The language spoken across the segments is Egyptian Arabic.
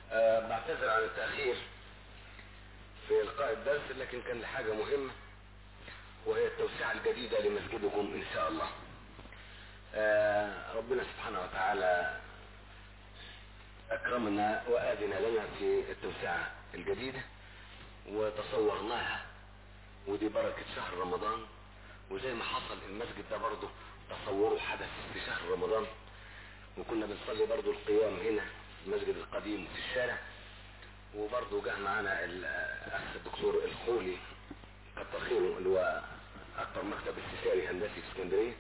أه بعتذر عن التأخير في إلقاء الدرس لكن كان لحاجة مهمة وهي التوسعة الجديدة لمسجدكم إن شاء الله أه ربنا سبحانه وتعالى أكرمنا وآذن لنا في التوسعة الجديدة وتصورناها ودي بركة شهر رمضان وزي ما حصل المسجد ده برضه تصوره حدث في شهر رمضان وكنا بنصلي برضه القيام هنا المسجد القديم في الشارع وبرضه جه معانا الاخ الدكتور الخولي كتر خيره اللي هو اكبر مكتب استشاري هندسي في اسكندريه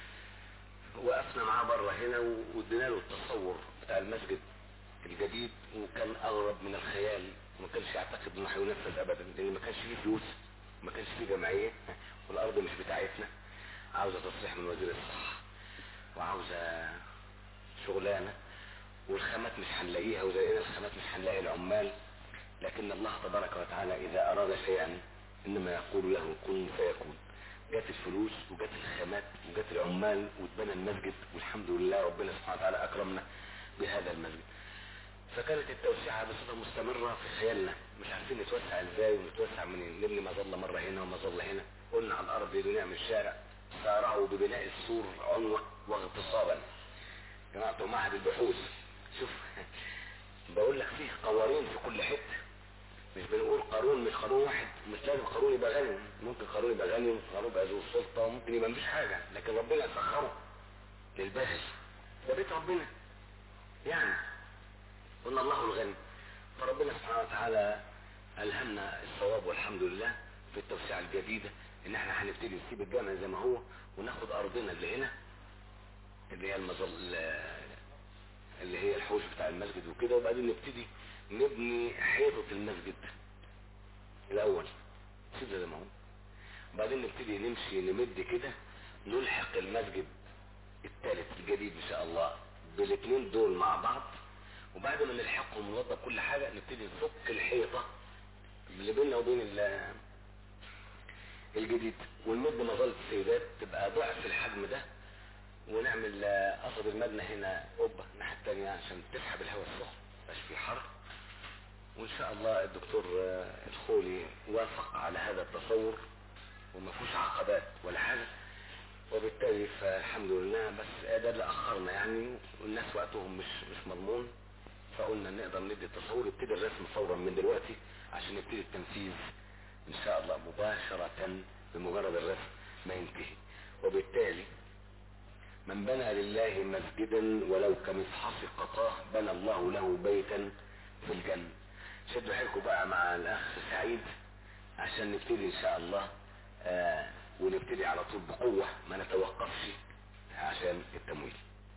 وقفنا معاه بره هنا وادينا له التصور بتاع المسجد الجديد وكان اغرب من الخيال وما كانش يعتقد انه هينفذ ابدا لان ما كانش فيه فلوس ما كانش فيه جمعيه والارض مش بتاعتنا عاوزه تصريح من وزير الصحه وعاوزه شغلانه والخامات مش هنلاقيها وزي لقينا الخامات مش هنلاقي العمال لكن الله تبارك وتعالى اذا اراد شيئا انما يقول له كن فيكون جت الفلوس وجت الخامات وجت العمال واتبنى المسجد والحمد لله ربنا سبحانه وتعالى اكرمنا بهذا المسجد فكانت التوسعة بصفة مستمرة في خيالنا مش عارفين نتوسع ازاي ونتوسع منين نبني مظلة مرة هنا ومظلة هنا قلنا على الارض بنعمل الشارع سارعوا ببناء السور عنوة واغتصابا جماعة معهد البحوث شوف بقول لك فيه قوارين في كل حتة مش بنقول قارون مش قارون واحد مش لازم قارون يبقى غني ممكن قارون يبقى غني ممكن قارون يبقى ذو السلطة وممكن يبقى مفيش حاجة لكن ربنا سخره للبغي ده بيت ربنا يعني قلنا الله الغني فربنا سبحانه وتعالى ألهمنا الصواب والحمد لله في التوسعة الجديدة ان احنا هنبتدي نسيب الجامع زي ما هو وناخد ارضنا اللي هنا اللي هي المظل اللي هي الحوش بتاع المسجد وكده وبعدين نبتدي نبني حيطة المسجد الاول سيب زي ما هو وبعدين نبتدي نمشي نمد كده نلحق المسجد الثالث الجديد ان شاء الله بالاثنين دول مع بعض وبعد ما نلحقهم ونوضب كل حاجة نبتدي نفك الحيطة اللي بيننا وبين الجديد ونمد مظلة السيدات تبقى ضعف الحجم ده ونعمل قصد المبنى هنا قبة الناحية التانية عشان تسحب الهواء السخن مبقاش في حر وان شاء الله الدكتور الخولي وافق على هذا التصور وما فيهوش عقبات ولا حاجة وبالتالي فالحمد لله بس ده اللي اخرنا يعني والناس وقتهم مش مش مضمون فقلنا نقدر ندي التصور يبتدي الرسم فورا من دلوقتي عشان يبتدي التنفيذ ان شاء الله مباشرة بمجرد الرسم ما ينتهي وبالتالي من بنى لله مسجدا ولو كمصحف قطاه بنى الله له بيتا في الجنة شدوا حيلكم بقى مع الاخ سعيد عشان نبتدي ان شاء الله آه ونبتدي على طول بقوة ما نتوقفش عشان التمويل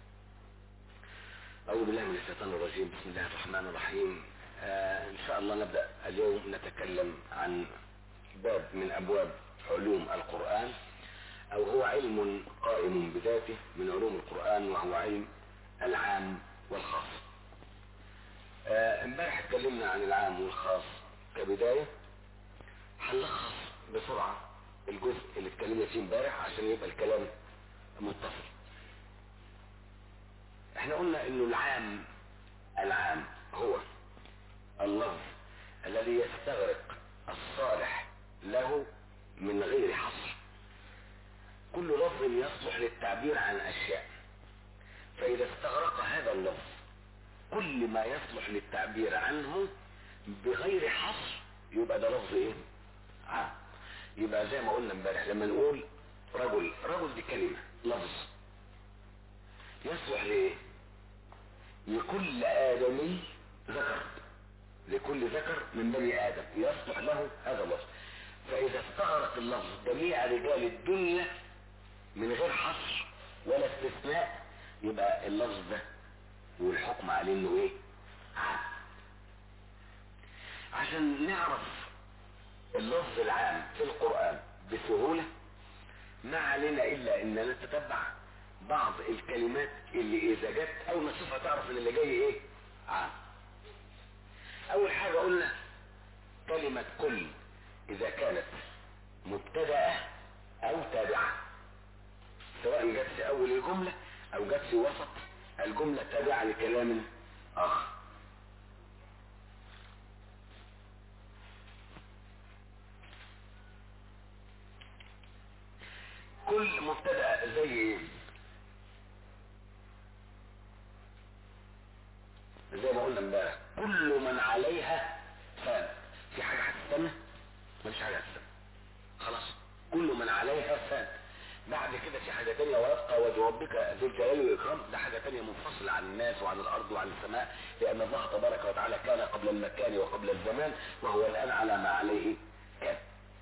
أعوذ بالله من الشيطان الرجيم بسم الله الرحمن الرحيم آه إن شاء الله نبدأ اليوم نتكلم عن باب من أبواب علوم القرآن أو هو علم قائم بذاته من علوم القرآن وهو علم العام والخاص امبارح آه اتكلمنا عن العام والخاص كبداية هنلخص بسرعة الجزء اللي اتكلمنا فيه امبارح عشان يبقى الكلام متصل احنا قلنا انه العام العام هو اللفظ الذي يستغرق الصالح له من غير حصر كل لفظ يصلح للتعبير عن اشياء فاذا استغرق هذا اللفظ كل ما يصلح للتعبير عنه بغير حصر يبقى ده لفظ ايه عام يبقى زي ما قلنا امبارح لما نقول رجل رجل دي كلمة لفظ يصلح لايه لكل آدمي ذكر لكل ذكر من بني آدم يصلح له هذا اللفظ فإذا استغرق اللفظ جميع رجال الدنيا من غير حصر ولا استثناء يبقى اللفظ ده والحكم عليه انه ايه عام عشان نعرف اللفظ العام في القرآن بسهولة ما علينا إلا أن نتتبع بعض الكلمات اللي إذا جت أول ما تشوفها تعرف إن اللي جاي إيه عام أول حاجة قلنا كلمة كل إذا كانت مبتدأة أو تابعة سواء جت في أول الجملة أو جت في وسط الجملة تابعة لكلام آخر كل مبتدا زي ايه زي ما قلنا امبارح كل من عليها فان في حاجه هتستنى مفيش حاجه هتستنى خلاص كل من عليها فان بعد كده في حاجه تانية ويبقى وجه ربك ذو الجلال والاكرام ده حاجه تانية منفصله عن الناس وعن الارض وعن السماء لان الله تبارك وتعالى كان قبل المكان وقبل الزمان وهو الان على ما عليه كان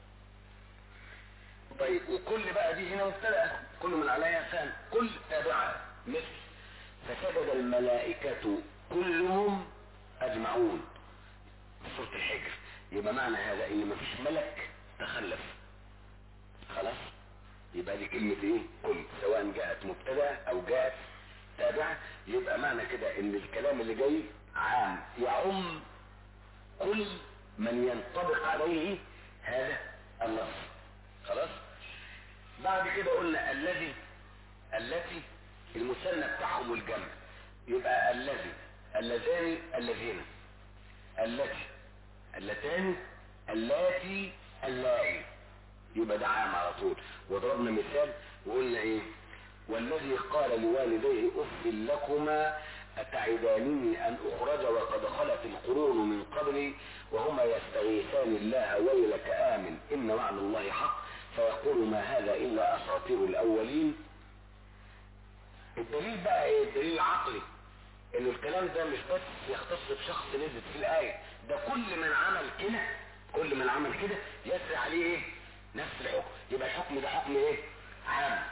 طيب وكل بقى دي هنا مبتدا كل من عليها فان كل تابعه مثل فسجد الملائكه كلهم اجمعون سوره الحجر يبقى معنى هذا ان مفيش ملك تخلف خلاص يبقى دي كلمة ايه كل سواء جاءت مبتدا او جاءت تابعة يبقى معنى كده ان الكلام اللي جاي عام يعم كل من ينطبق عليه هذا النص خلاص بعد كده قلنا الذي التي المثنى بتاعهم الجمع يبقى الذي اللذان الذين التي اللتان اللاتي اللائي يبقى ده عام على طول وضربنا مثال وقلنا ايه والذي قال لوالديه اف لكما اتعدانني ان اخرج وقد خلت القرون من قبلي وهما يستغيثان الله ويلك امن ان وعد الله حق فيقول ما هذا الا اساطير الاولين الدليل بقى ايه الدليل العقلي ان الكلام ده مش بس يختص بشخص نزلت في الايه ده كل من عمل كده كل من عمل كده يسري عليه ايه نفس الحكم يبقى الحكم ده حكم ايه عام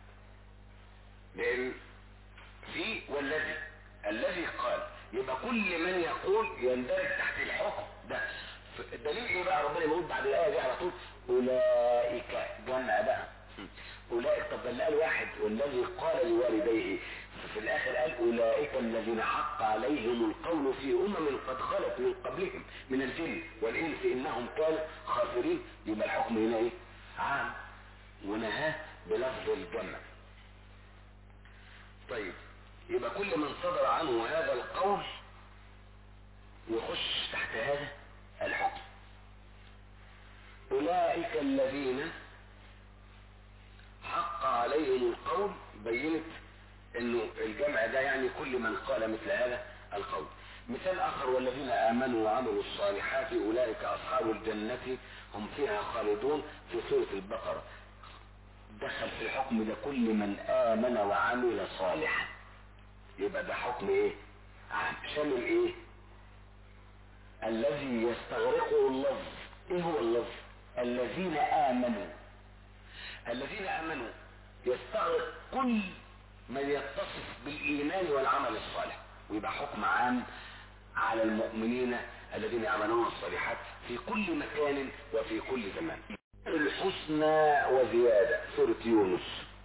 لان في والذي الذي قال يبقى كل من يقول يندرج تحت الحكم ده الدليل ايه بقى ربنا يقول بعد الايه دي على طول اولئك جمع بقى اولئك طب اللي قال واحد والذي قال لوالديه في الاخر قال اولئك الذين حق عليهم القول في امم قد خلت من قبلهم من الجن والانس انهم كانوا خاسرين يبقى الحكم هنا ايه عام ونهاه بلفظ الجمع طيب يبقى كل من صدر عنه هذا القول يخش تحت هذا الحكم اولئك الذين حق عليهم القول بينت انه الجمع ده يعني كل من قال مثل هذا القول مثال اخر والذين امنوا وعملوا الصالحات اولئك اصحاب الجنة هم فيها خالدون في سورة البقرة دخل في الحكم ده كل من امن وعمل صالحا يبقى ده حكم ايه عام شامل ايه الذي يستغرقه اللفظ ايه هو اللفظ الذين امنوا الذين امنوا يستغرق كل من يتصف بالايمان والعمل الصالح ويبقى حكم عام على المؤمنين الذين يعملون الصالحات في كل مكان وفي كل زمان الحسنى وزيادة سورة يونس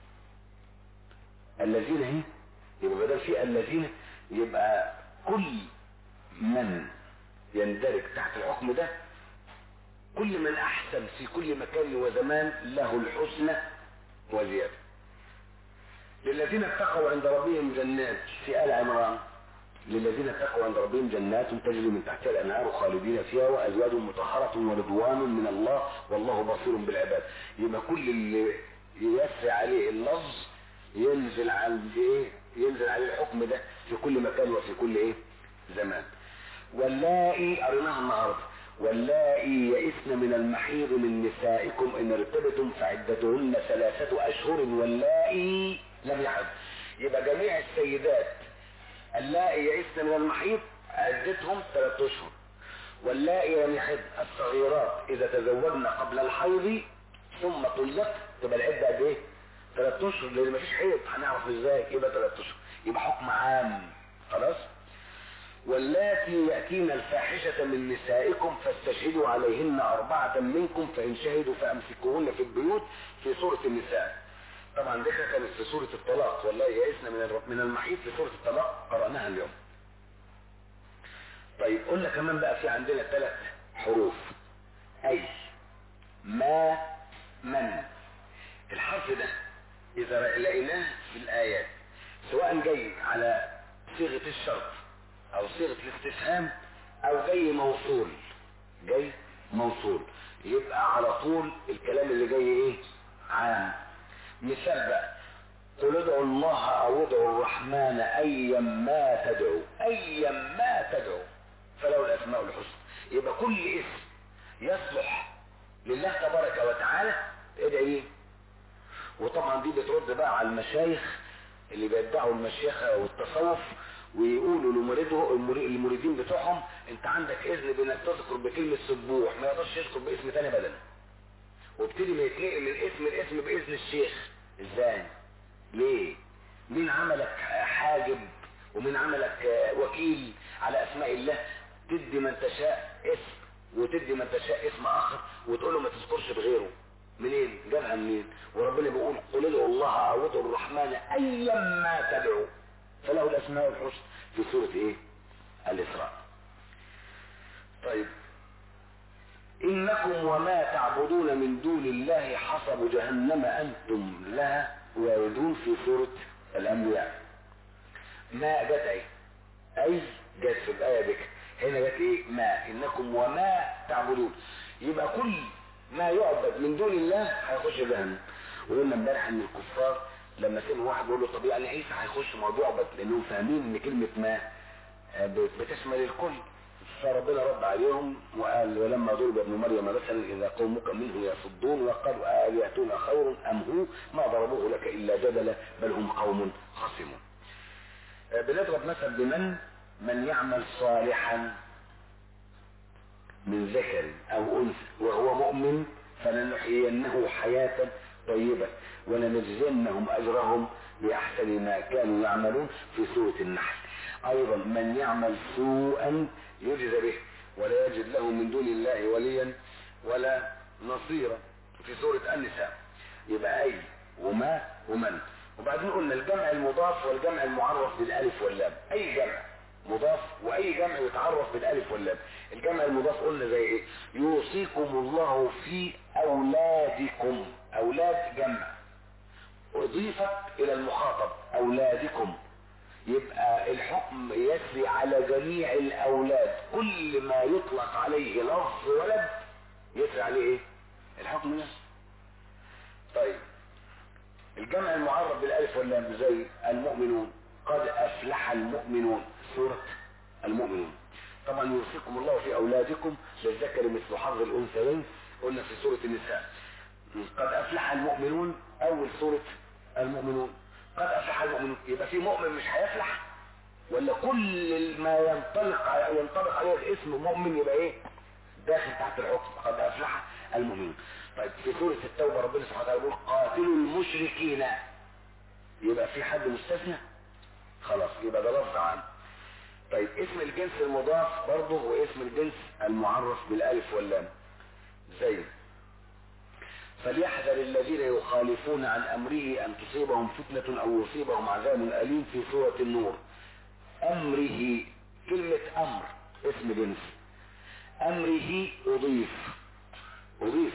الذين هي يبقى بدل في الذين يبقى كل من يندرج تحت الحكم ده كل من احسن في كل مكان وزمان له الحسنى وزيادة للذين اتقوا عند ربهم جنات في آل عمران للذين اتقوا عند ربهم جنات تجري من تحتها الانهار خالدين فيها وازواج مطهرة ورضوان من الله والله بصير بالعباد يبقى كل اللي يسري عليه اللفظ ينزل على ايه ينزل عليه الحكم ده في كل مكان وفي كل ايه زمان واللائي قريناها النهارده واللائي يئسن من المحيض من نسائكم ان ارتبتم فعدتهن ثلاثة اشهر واللائي لم يحض يبقى جميع السيدات اللائي يئسن من المحيض عدتهم ثلاثة اشهر واللائي لم يحض الصغيرات اذا تزوجن قبل الحيض ثم طلقت تبقى العدة قد ايه؟ ثلاثة اشهر لان مفيش حيض هنعرف ازاي يبقى ثلاثة اشهر يبقى حكم عام خلاص؟ واللاتي يأتين الفاحشة من نسائكم فاستشهدوا عليهن أربعة منكم فإن شهدوا فأمسكوهن في البيوت في سورة النساء طبعا دي كانت في سورة الطلاق والله يئسنا من من المحيط في سورة الطلاق قرأناها اليوم طيب قلنا كمان بقى في عندنا ثلاث حروف أي ما من الحرف ده إذا لقيناه في الآيات سواء جاي على صيغة الشرط او صيغة الاستفهام او جاي موصول جاي موصول يبقى على طول الكلام اللي جاي ايه عام مثال بقى قل ادعوا الله او ادعوا الرحمن ايا ما تدعو ايا ما تدعو فله الاسماء الحسنى يبقى كل اسم يصلح لله تبارك وتعالى ادعي بيه وطبعا دي بترد بقى على المشايخ اللي بيدعوا المشيخة والتصوف ويقولوا لمريده المريدين بتوعهم انت عندك اذن بانك تذكر بكلمة سبوح ما يقدرش يذكر باسم تاني بدلا وابتدي ما يتنقل من اسم لاسم باذن الشيخ ازاي ليه مين عملك حاجب ومين عملك وكيل على اسماء الله تدي من تشاء اسم وتدي من تشاء اسم اخر وتقول له ما تذكرش بغيره منين جابها منين وربنا بيقول قل ادعوا الله او ادعوا الرحمن ايا ما تدعوا فله الاسماء الحسنى في سوره ايه الاسراء طيب انكم وما تعبدون من دون الله حسب جهنم انتم لها واردون في سوره الانبياء ما جت ايه اي جت في الايه دي هنا جت ايه ما انكم وما تعبدون يبقى كل ما يعبد من دون الله هيخش جهنم وقلنا امبارح ان الكفار لما سمعوا واحد بيقول له طب يعني عيسى هيخش ما يعبد لانهم فاهمين ان كلمه ما بتشمل الكل فربنا رد عليهم وقال ولما ضرب ابن مريم مثلا اذا قومك منه يصدون وقالوا الهتنا خير ام هو ما ضربوه لك الا جدلا بل هم قوم خصمون بنضرب مثل بمن من يعمل صالحا من ذكر او انثى وهو مؤمن فلنحيينه حياة طيبة ولنجزينهم اجرهم باحسن ما كانوا يعملون في سورة النحل ايضا من يعمل سوءا يجزى به ولا يجد له من دون الله وليا ولا نصيرا في سورة النساء يبقى اي وما ومن وبعدين قلنا الجمع المضاف والجمع المعرف بالالف واللام اي جمع مضاف واي جمع يتعرف بالالف واللام الجمع المضاف قلنا زي ايه يوصيكم الله في اولادكم اولاد جمع اضيفت الى المخاطب اولادكم يبقى الحكم يسري على جميع الاولاد كل ما يطلق عليه لفظ ولد يسري عليه ايه الحكم ده طيب الجمع المعرف بالالف واللام زي المؤمنون قد افلح المؤمنون سورة المؤمنون طبعا يوصيكم الله في اولادكم للذكر مثل حظ الانثيين قلنا في سورة النساء قد افلح المؤمنون اول سورة المؤمنون قد افلح المؤمنون يبقى في مؤمن مش هيفلح ولا كل ما ينطلق ينطبق عليه الاسم مؤمن يبقى ايه داخل تحت الحكم قد افلح المؤمنون طيب في سورة التوبة ربنا سبحانه وتعالى يقول قاتلوا المشركين يبقى في حد مستثنى خلاص يبقى ده لفظ عام طيب اسم الجنس المضاف برضه واسم الجنس المعرف بالالف واللام زي فليحذر الذين يخالفون عن امره ان تصيبهم فتنة او يصيبهم عذاب اليم في سورة النور امره كلمة امر اسم جنس امره اضيف اضيف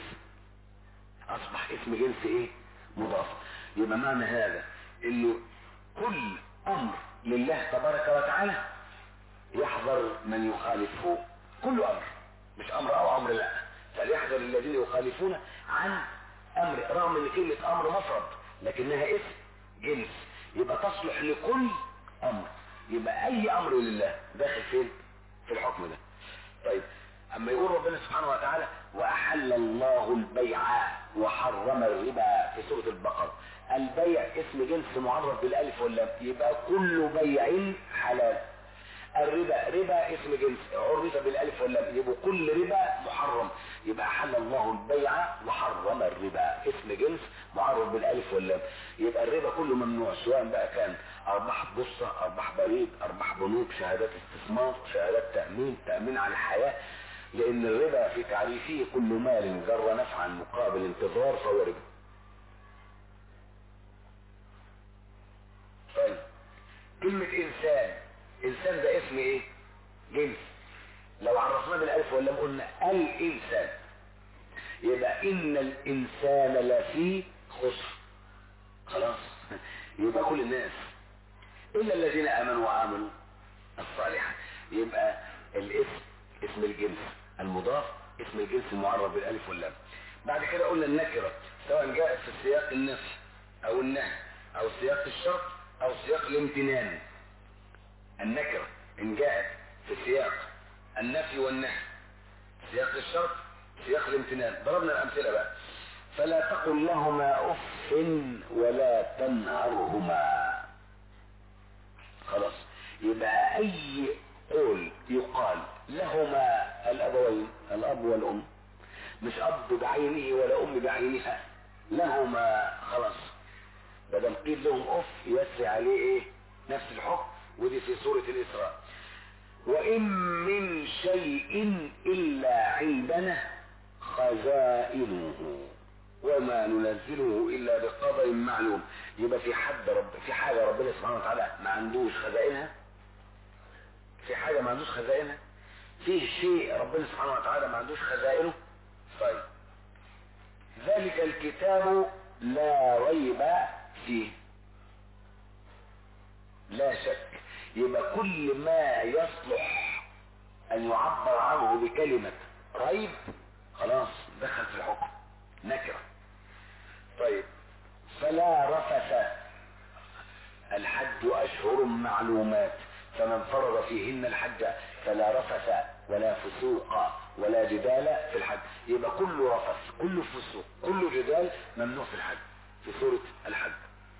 اصبح اسم جنس ايه مضاف يبقى معنى هذا انه كل امر لله تبارك وتعالى يحذر من يخالفه كل امر مش امر او امر لا فليحذر الذين يخالفون عن امر رغم ان كلمة امر مفرد لكنها اسم جنس يبقى تصلح لكل امر يبقى اي امر لله داخل فين في الحكم ده طيب اما يقول ربنا سبحانه وتعالى واحل الله البيع وحرم الربا في سورة البقرة البيع اسم جنس معرف بالالف واللام يبقى كل بيع حلال الربا ربا اسم جنس عرف بالالف واللام يبقى كل ربا محرم يبقى حل الله البيع وحرم الربا اسم جنس معرف بالالف واللام يبقى الربا كله ممنوع سواء بقى كان ارباح بورصه ارباح بريد ارباح بنوك شهادات استثمار شهادات تامين تامين على الحياه لان الربا في تعريفه كل مال جر نفعا مقابل انتظار فهو ربا طيب كلمة انسان انسان ده اسم ايه جنس لو عرفناه بالالف واللام قلنا الانسان يبقى ان الانسان لفي خسر خلاص يبقى كل الناس الا الذين امنوا وعملوا الصالحات يبقى الاسم اسم الجنس المضاف اسم الجنس المعرف بالالف واللام بعد كده قلنا النكره سواء جاءت في سياق النفي او النهي او سياق الشرط او سياق الامتنان النكرة ان جاءت في سياق النفي والنهي سياق الشرط سياق الامتنان ضربنا الامثلة بقى فلا تقل لهما اف ولا تنهرهما خلاص يبقى اي قول يقال لهما الابوين الاب والام مش اب بعينه ولا ام بعينها لهما خلاص بدل قيل لهم اف يسري عليه ايه نفس الحكم ودي في سورة الاسراء وان من شيء الا عندنا خزائنه وما ننزله الا بقدر معلوم يبقى في حد رب في حاجة ربنا سبحانه وتعالى ما عندوش خزائنها في حاجة ما عندوش خزائنها في شيء ربنا سبحانه وتعالى ما عندوش خزائنه طيب ذلك الكتاب لا ريب فيه لا شك يبقى كل ما يصلح ان يعبر عنه بكلمة ريب خلاص دخل في الحكم نكرة طيب فلا رفث الحج اشهر معلومات فمن فرض فيهن الحج فلا رفث ولا فسوق ولا جدال في الحج يبقى كل رفث كل فسوق كل جدال ممنوع في الحج في سورة الحج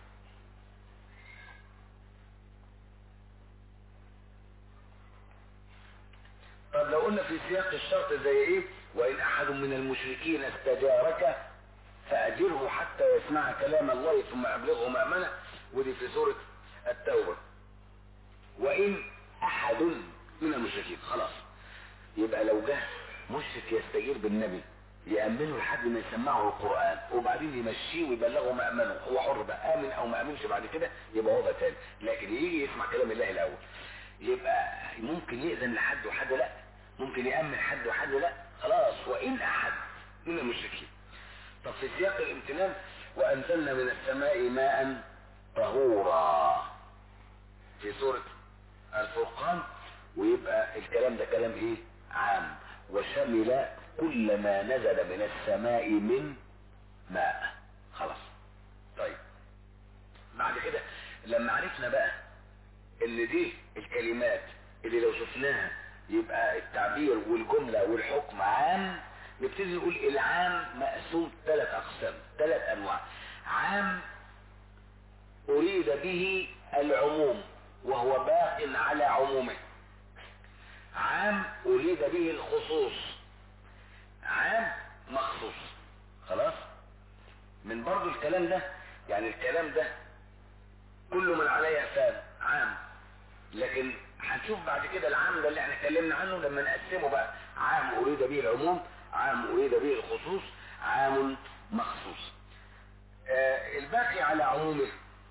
طب لو قلنا في سياق الشرط زي ايه وان احد من المشركين استجارك فاجره حتى يسمع كلام الله ثم ابلغه مأمنه ودي في سورة التوبة وان احد من المشركين خلاص يبقى لو جه مشرك يستجير بالنبي يأمنه لحد ما يسمعه القرآن وبعدين يمشيه ويبلغه مأمنه هو حر بقى آمن أو ما آمنش بعد كده يبقى هو تاني لكن يجي يسمع كلام الله الأول يبقى ممكن يأذن لحد وحد لا ممكن يأمن حد وحد لا خلاص وإن أحد من المشركين طب في سياق الامتنان وأنزلنا من السماء ماء طهورا في سورة الفرقان ويبقى الكلام ده كلام ايه عام وشمل كل ما نزل من السماء من ماء خلاص طيب بعد كده لما عرفنا بقى ان دي الكلمات اللي لو شفناها يبقى التعبير والجملة والحكم عام نبتدي نقول العام مقسوم ثلاث اقسام ثلاث انواع عام اريد به العموم وهو باق على عمومه عام اريد به الخصوص عام مخصوص خلاص من برضو الكلام ده يعني الكلام ده كل من عليها فان عام لكن هنشوف بعد كده العام ده اللي احنا اتكلمنا عنه لما نقسمه بقى عام اريد به العموم عام اريد به الخصوص عام مخصوص آه الباقي على عمومه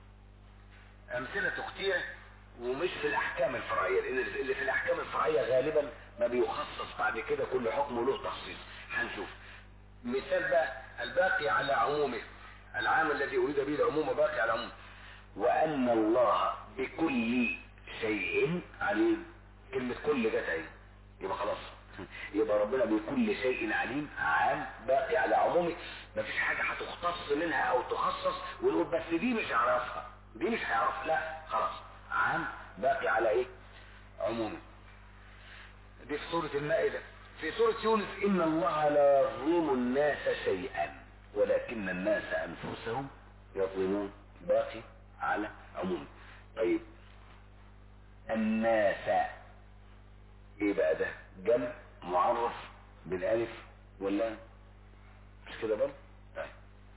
امثلة كتيرة ومش في الاحكام الفرعية لان اللي في الاحكام الفرعية غالبا ما بيخصص بعد كده كل حكم له تخصيص هنشوف مثال بقى الباقي على عمومه العام الذي اريد به العموم باقي على عمومه وان الله بكل شيء عليم كلمة كل جت اهي يبقى خلاص يبقى ربنا بكل شيء عليم عام باقي على عمومه مفيش حاجة هتختص منها او تخصص ونقول بس دي مش هعرفها دي مش هيعرف لا خلاص عام باقي على ايه عمومه دي في سورة المائدة في سورة يونس ان الله لا يظلم الناس شيئا ولكن الناس انفسهم يظلمون باقي على عمومه طيب الناس ايه بقى ده جمع معرف بالالف ولا مش كده برضه طيب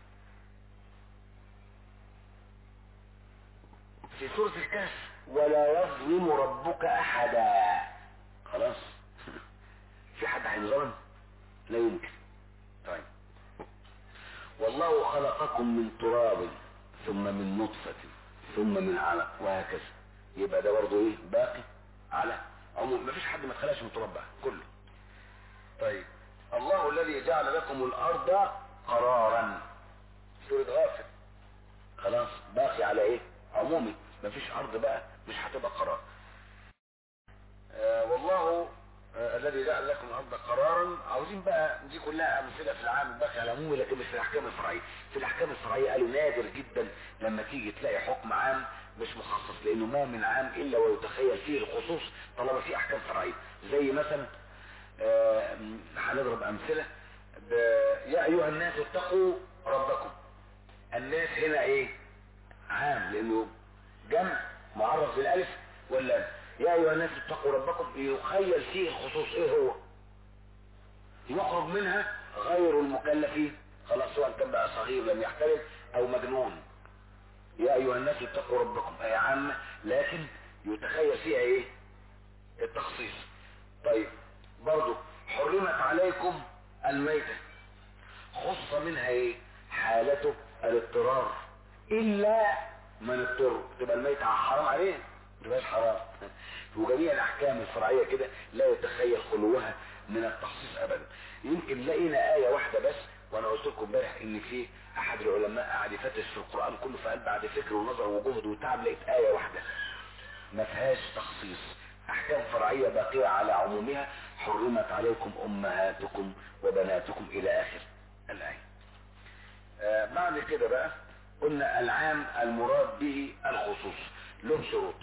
في سورة الكهف ولا يظلم ربك احدا خلاص في حد هينظلم لا يمكن طيب والله خلقكم من تراب ثم من نطفة ثم من علق وهكذا يبقى ده برضه ايه باقي على عموم مفيش حد ما اتخلقش من تراب بقى كله طيب الله الذي جعل لكم الارض قرارا سورة غافر خلاص باقي على ايه عمومي مفيش ارض بقى مش هتبقى قرار آه والله آه، الذي جعل لكم الارض قرارا عاوزين بقى دي كلها امثله في العام الباقي على العموم لكن مش في الاحكام الفرعيه في الاحكام الفرعيه قالوا نادر جدا لما تيجي تلاقي حكم عام مش مخصص لانه ما من عام الا ويتخيل فيه الخصوص طالما في احكام فرعيه زي مثلا آه، هنضرب امثله ب- يا ايها الناس اتقوا ربكم الناس هنا ايه عام لانه جمع معرف بالالف واللام يا ايها الناس اتقوا ربكم يخيل فيه الخصوص ايه هو يخرج منها غير المكلف خلاص سواء كان بقى صغير لم يحترم او مجنون يا ايها الناس اتقوا ربكم اي عامة لكن يتخيل فيها ايه التخصيص طيب برضو حرمت عليكم الميتة خص منها ايه حالته الاضطرار الا من اضطر تبقى الميتة حرام عليه ما تبقاش حرام وجميع الاحكام الفرعية كده لا يتخيل خلوها من التخصيص ابدا يمكن لقينا آية واحدة بس وانا قلت لكم امبارح ان في احد العلماء قاعد يفتش في القرآن كله فقال بعد فكر ونظر وجهد وتعب لقيت آية واحدة ما فيهاش تخصيص احكام فرعية باقية على عمومها حرمت عليكم امهاتكم وبناتكم الى اخر الايه آه بعد كده بقى قلنا العام المراد به الخصوص له شروط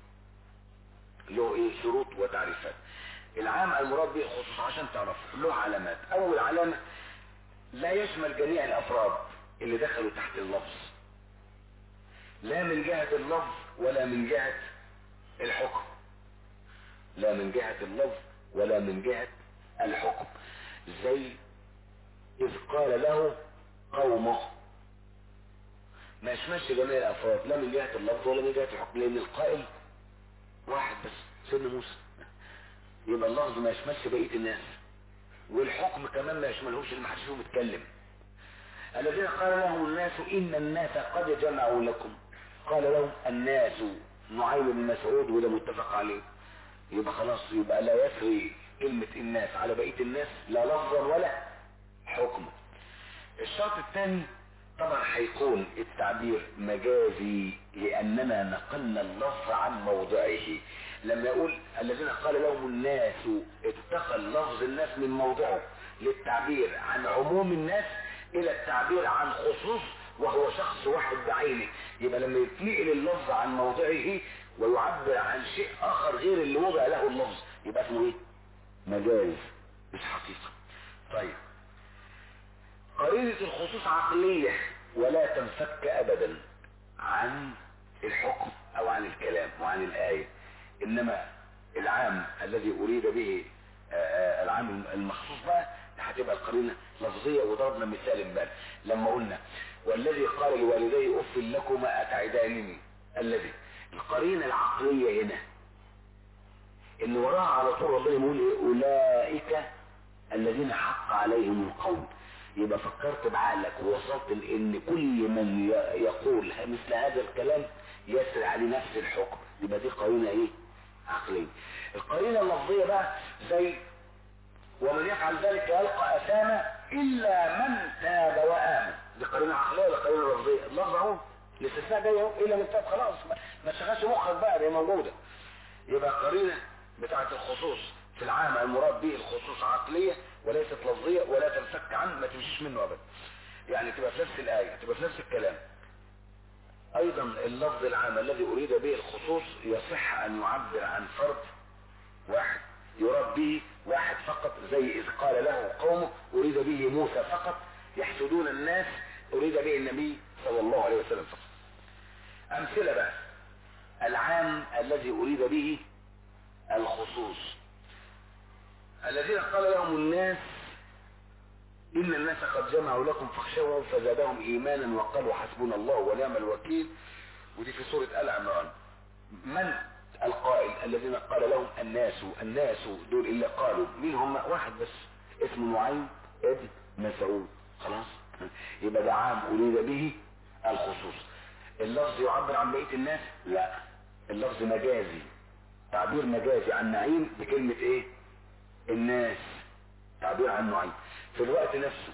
له ايه شروط وتعريفات العام المراد به الخصوص عشان تعرف له علامات اول علامة لا يشمل جميع الافراد اللي دخلوا تحت اللفظ لا من جهة اللفظ ولا من جهة الحكم لا من جهة اللفظ ولا من جهة الحكم زي إذ قال له قومه ما يشملش جميع الأفراد لا من جهة اللفظ ولا من جهة الحكم لأن القائل واحد بس سيدنا موسى يبقى اللفظ ما يشملش بقية الناس والحكم كمان ما يشملهمش اللي ما حدش فيهم يتكلم الذين قال لهم الناس إن الناس قد جمعوا لكم قال لهم الناس نعيم بن مسعود وده متفق عليه يبقى خلاص يبقى لا يسري كلمة الناس على بقية الناس لا لفظا ولا حكما الشرط الثاني طبعا هيكون التعبير مجازي لأننا نقلنا اللفظ عن موضعه لما يقول الذين قال لهم الناس اتقى لفظ الناس من موضعه للتعبير عن عموم الناس إلى التعبير عن خصوص وهو شخص واحد بعينه يبقى لما يتنقل اللفظ عن موضعه ويعبر عن شيء آخر غير اللي وضع له اللفظ يبقى اسمه ايه مجاز مش حقيقة طيب قرينة الخصوص عقلية ولا تنفك ابدا عن الحكم او عن الكلام وعن الآية انما العام الذي اريد به آآ العام المخصوص بقى هتبقى القرينة لفظية وضربنا مثال امبارح لما قلنا والذي قال لوالديه اف لكما اتعدانني الذي القرينة العقلية هنا ان وراها على طول ربنا يقول ايه اولئك الذين حق عليهم القول يبقى فكرت بعقلك ووصلت لان كل من يقول مثل هذا الكلام يسري عليه نفس الحكم يبقى دي قرينة ايه عقلية القرينة اللفظية بقى زي ومن يفعل ذلك يلقى اثاما الا من تاب وامن دي قرينة عقلية ولا قرينة لفظية اللفظ اهو الاستثناء جاي اهو الا من تاب خلاص ما تشغلش مخك بقى دي موجودة يبقى قرينة بتاعة الخصوص في العام المراد به الخصوص عقلية وليست لفظية ولا تنفك عنه ما تمشيش منه ابدا يعني تبقى في نفس الآية تبقى في نفس الكلام ايضا اللفظ العام الذي اريد به الخصوص يصح ان يعبر عن فرد واحد يراد به واحد فقط زي اذ قال له قومه اريد به موسى فقط يحسدون الناس اريد به النبي صلى الله عليه وسلم فقط امثلة بقى العام الذي اريد به الخصوص الذين قال لهم الناس إن الناس قد جمعوا لكم فاخشوهم فزادهم إيمانا وقالوا حسبنا الله ونعم الوكيل ودي في سورة آل عمران من القائل الذين قال لهم الناس الناس دول إلا قالوا مين هم واحد بس اسمه نعيم ابن مسعود خلاص يبقى ده عام أريد به الخصوص اللفظ يعبر عن بقية الناس لا اللفظ مجازي تعبير مجازي عن نعيم بكلمة ايه الناس تعبير عن نعيم في الوقت نفسه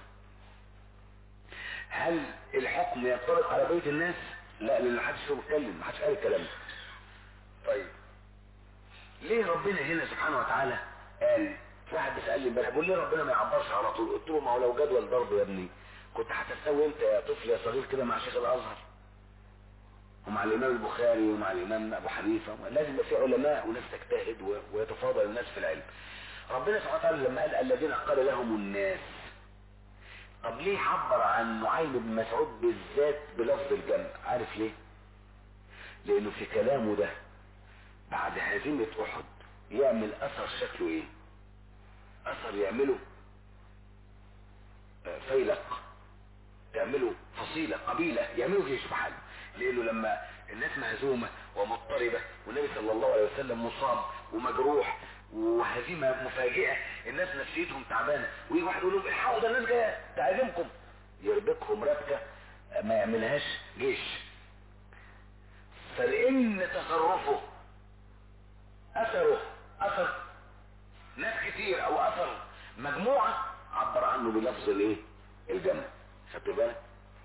هل الحكم ينطبق على بيت الناس لا لان محدش فيهم اتكلم محدش قال الكلام ده طيب ليه ربنا هنا سبحانه وتعالى قال واحد بيسالني امبارح بيقول لي ربنا ما يعبرش على طول قلت له ما هو لو جدول ضرب يا ابني كنت هتستوي انت يا طفل يا صغير كده مع شيخ الازهر ومع الامام البخاري ومع الامام ابو حنيفه لازم يبقى في علماء وناس تجتهد و- ويتفاضل الناس في العلم ربنا سبحانه وتعالى لما قال الذين قال لهم الناس طب ليه عبر عن نعيم بن مسعود بالذات بلفظ الجمع عارف ليه لانه في كلامه ده بعد هزيمة احد يعمل اثر شكله ايه اثر يعمله آه، فيلق يعملوا فصيلة قبيلة يعملوا جيش بحاله لانه لما الناس مهزومة ومضطربة والنبي صلى الله عليه وسلم مصاب ومجروح وهزيمة مفاجئة الناس نفسيتهم تعبانة ويجي واحد يقول لهم الحقوا ده الناس جاية تعزمكم يربكهم ربكة ما يعملهاش جيش فلان تصرفه اثره اثر ناس كتير او اثر مجموعة عبر عنه بلفظ الايه الجمع خدت بالك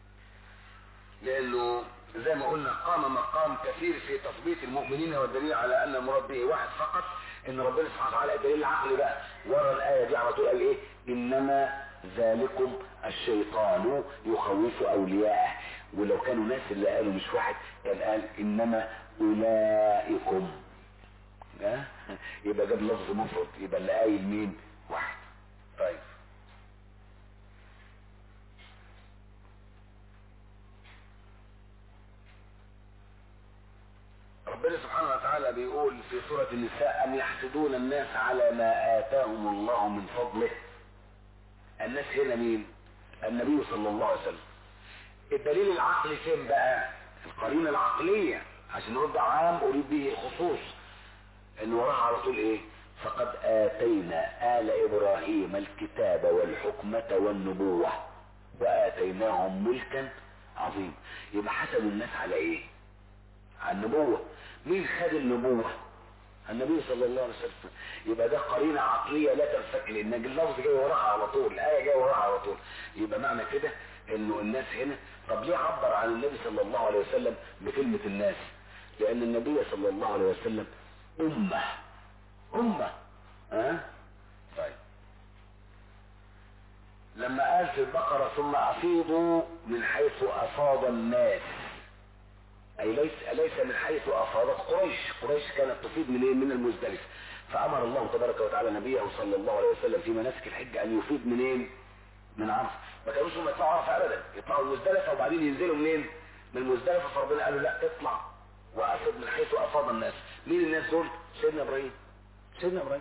لانه زي ما قلنا قام مقام كثير في تثبيت المؤمنين والدليل على ان المراد به واحد فقط ان ربنا سبحانه وتعالى الدليل العقلي بقى ورا الايه دي على طول قال ايه انما ذلكم الشيطان يخوف اولياءه ولو كانوا ناس اللي قالوا مش واحد كان قال انما اولئكم ها؟ يبقى جاب لفظ مفرد يبقى اللي قايل مين واحد طيب ربنا سبحانه وتعالى بيقول في سورة النساء أن يحسدون الناس على ما آتاهم الله من فضله الناس هنا مين النبي صلى الله عليه وسلم الدليل العقلي فين بقى القرينة العقلية عشان نرد عام أريد به خصوص ان وراها على طول ايه فقد آتينا آل إبراهيم الكتاب والحكمة والنبوة وآتيناهم ملكا عظيم يبقى حسدوا الناس على ايه على النبوة مين خد النبوة النبي صلى الله عليه وسلم يبقى ده قرينة عقلية لا تنفك لان اللفظ جاي وراها على طول الآية جاي وراها على طول يبقى معنى كده انه الناس هنا طب ليه عبر عن النبي صلى الله عليه وسلم بكلمة الناس لان النبي صلى الله عليه وسلم امة امة ها أه؟ طيب لما قال في البقرة ثم افيضوا من حيث افاض الناس اي ليس ليس من حيث افاضت قريش قريش كانت تفيض من من المزدلفه فامر الله تبارك وتعالى نبيه صلى الله عليه وسلم في مناسك الحج ان يفيض منين من عرفه ما كانوش هم يطلعوا عرفه ابدا يطلعوا المزدلفه وبعدين ينزلوا منين من المزدلفه فربنا قال له لا اطلع وافض من حيث افاض الناس مين الناس دول سيدنا ابراهيم سيدنا ابراهيم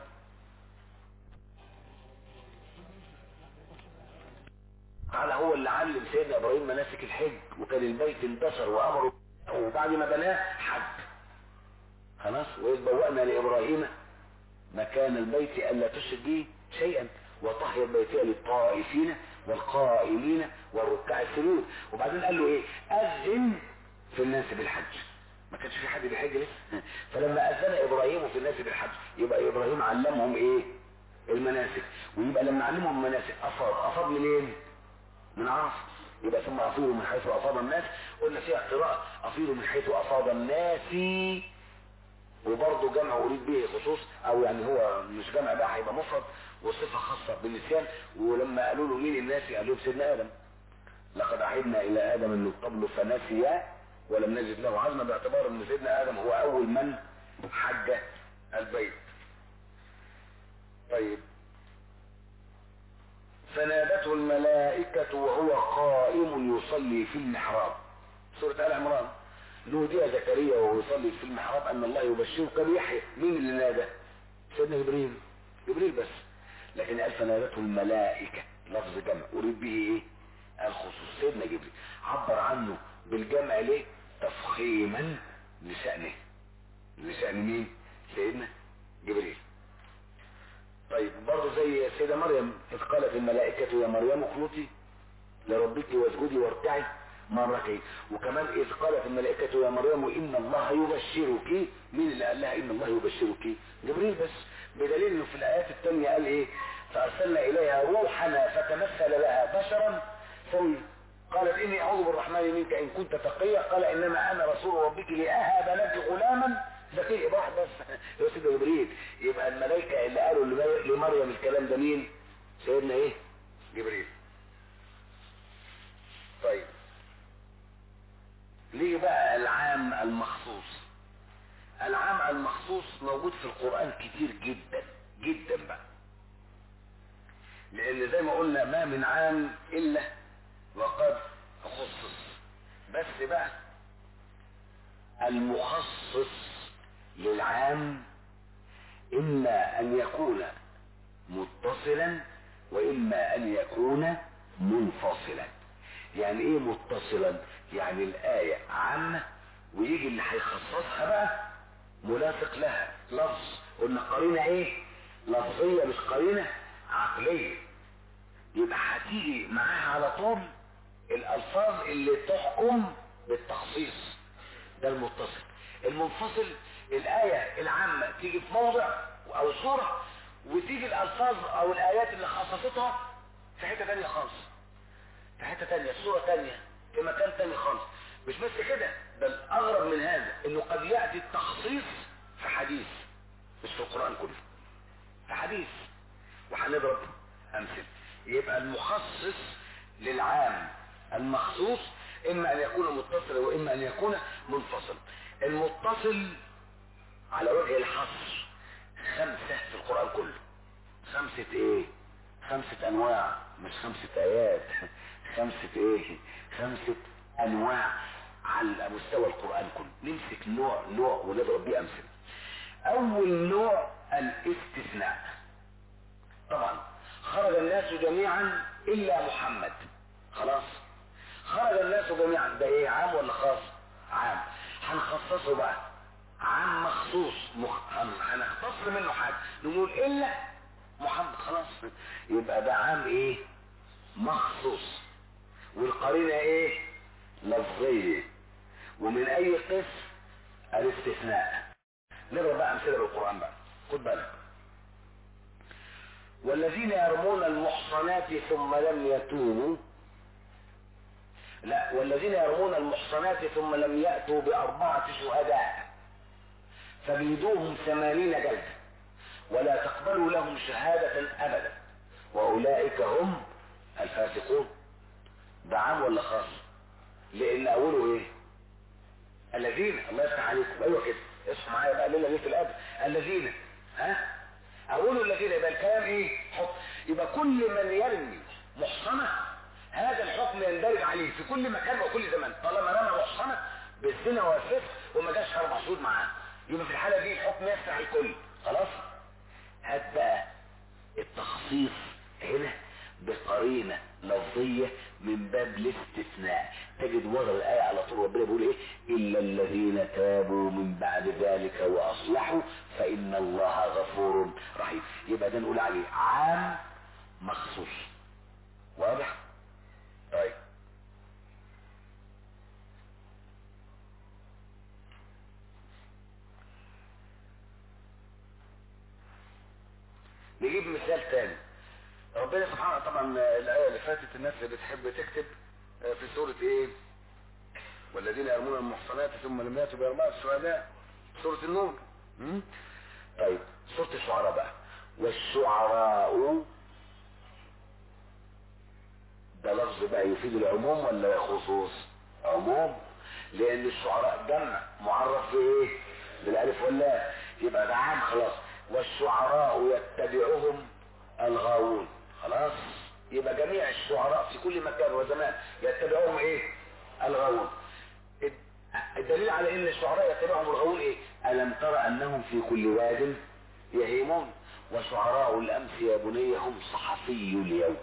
تعالى هو اللي علم سيدنا ابراهيم مناسك الحج وكان البيت اندثر وامره وبعد ما بناه حج خلاص واذ بوأنا لابراهيم مكان البيت الا تشرك به شيئا وطهر بيتها للطائفين والقائمين والركع السجود وبعدين قال له ايه اذن في الناس بالحج ما كانش في حد بيحج لسه فلما اذن ابراهيم في الناس بالحج يبقى ابراهيم علمهم ايه المناسك ويبقى لما علمهم المناسك افاض افاض منين من عرفه يبقى ثم افيضوا من حيث افاض الناس قلنا فيها قراءة افيضوا من حيث افاض الناس وبرضه جمع اريد به خصوص او يعني هو مش جمع بقى هيبقى مفرد وصفة خاصة بالنسيان ولما قالوا له مين الناس قالوا له سيدنا ادم لقد عهدنا الى ادم من قبل فنسي ولم نجد له عزما باعتبار ان سيدنا ادم هو اول من حج البيت طيب فنادته الملائكة وهو قائم يصلي في المحراب سورة آل عمران نودي زكريا وهو يصلي في المحراب أن الله يبشرك بيحيى مين اللي نادى سيدنا جبريل جبريل بس لكن قال فنادته الملائكة لفظ جمع أريد به إيه الخصوص سيدنا جبريل عبر عنه بالجمع ليه تفخيما لشأنه لشأن مين سيدنا جبريل طيب برضه زي السيدة مريم إذ قالت الملائكة يا مريم اقنطي لربك واسجدي واركعي مرتين وكمان إذ قالت الملائكة يا مريم إن الله يبشرك مين اللي قال لها إن الله يبشرك جبريل بس بدليل إنه في الآيات الثانية قال إيه فأرسلنا إليها روحنا فتمثل لها بشرا سوي قالت إني أعوذ بالرحمن منك إن كنت تقيا قال إنما أنا رسول ربك لأهب لك غلاما ده في واحد بس هو سيدنا جبريل يبقى الملائكة اللي قالوا لمي- لمريم الكلام ده مين سيدنا ايه جبريل طيب ليه بقى العام المخصوص العام المخصوص موجود في القرآن كتير جدا جدا بقى لان زي ما قلنا ما من عام الا وقد خصص بس بقى المخصص للعام اما ان يكون متصلا واما ان يكون منفصلا يعني ايه متصلا يعني الايه عامه ويجي اللي هيخصصها بقى ملاصق لها لفظ قلنا قرينه ايه لفظيه مش قرينه عقليه يبقى هتيجي معاها على طول الالفاظ اللي تحكم بالتخصيص ده المتصل المنفصل الايه العامه تيجي في موضع او صوره وتيجي الالفاظ او الايات اللي خصصتها في حته تانية خالص في حته تانية في صوره تانية في مكان تاني خالص مش بس كده بل اغرب من هذا انه قد ياتي التخصيص في حديث مش في القران كله في حديث وهنضرب امثله يبقى المخصص للعام المخصوص اما ان يكون متصلا واما ان يكون منفصل المتصل على وجه الحصر خمسة في القرآن كله خمسة ايه خمسة انواع مش خمسة ايات خمسة ايه خمسة انواع على مستوى القرآن كله نمسك نوع نوع ونضرب بيه امثله اول نوع الاستثناء طبعا خرج الناس جميعا الا محمد خلاص خرج الناس جميعا ده ايه عام ولا خاص عام هنخصصه بقى عام مخصوص مخ... هن- هنختص منه حاجه نقول الا محمد خلاص يبقى ده عام ايه مخصوص والقرينه ايه لفظيه ومن اي قسم الاستثناء نضرب بقى امثله بالقران بقى خد بالك والذين يرمون المحصنات ثم لم يتوبوا لا والذين يرمون المحصنات ثم لم يأتوا بأربعة شهداء فبيدوهم ثمانين جلدة ولا تقبلوا لهم شهادة أبدا وأولئك هم الفاسقون ده عام ولا خاص لأن أوله إيه الذين الله يفتح عليكم أيوة كده اصحوا معايا بقى ليلة ليلة القدر الذين ها أقولوا الذين يبقى الكلام إيه حكم يبقى كل من يرمي محصنة هذا الحكم يندرج عليه في كل مكان وكل زمان طالما رمى محصنة بالزنا والفسق وما جاش أربع شهود معاه يبقى في الحالة دي الحكم يسرع الكل خلاص هات بقى التخصيص هنا بقرينة لفظية من باب الاستثناء تجد ورا الآية على طول ربنا بيقول ايه إلا الذين تابوا من بعد ذلك وأصلحوا فإن الله غفور رحيم يبقى ده نقول عليه عام مخصوص واضح طيب نجيب مثال تاني ربنا سبحانه طبعا الآية اللي فاتت الناس اللي بتحب تكتب آه، في سورة ايه والذين يرمون المحصنات ثم لم ياتوا بأربعة شهداء سورة النور م? طيب سورة الشعراء بقى والشعراء ده لفظ بقى يفيد العموم ولا الخصوص عموم لان الشعراء جمع معرف بايه بالالف واللام يبقى ده عام خلاص والشعراء يتبعهم الغاوون خلاص يبقى جميع الشعراء في كل مكان وزمان يتبعهم ايه الغاوون الدليل على ان الشعراء يتبعهم الغاوون ايه الم ترى انهم في كل واد يهيمون وشعراء الامس يا بني هم صحفي اليوم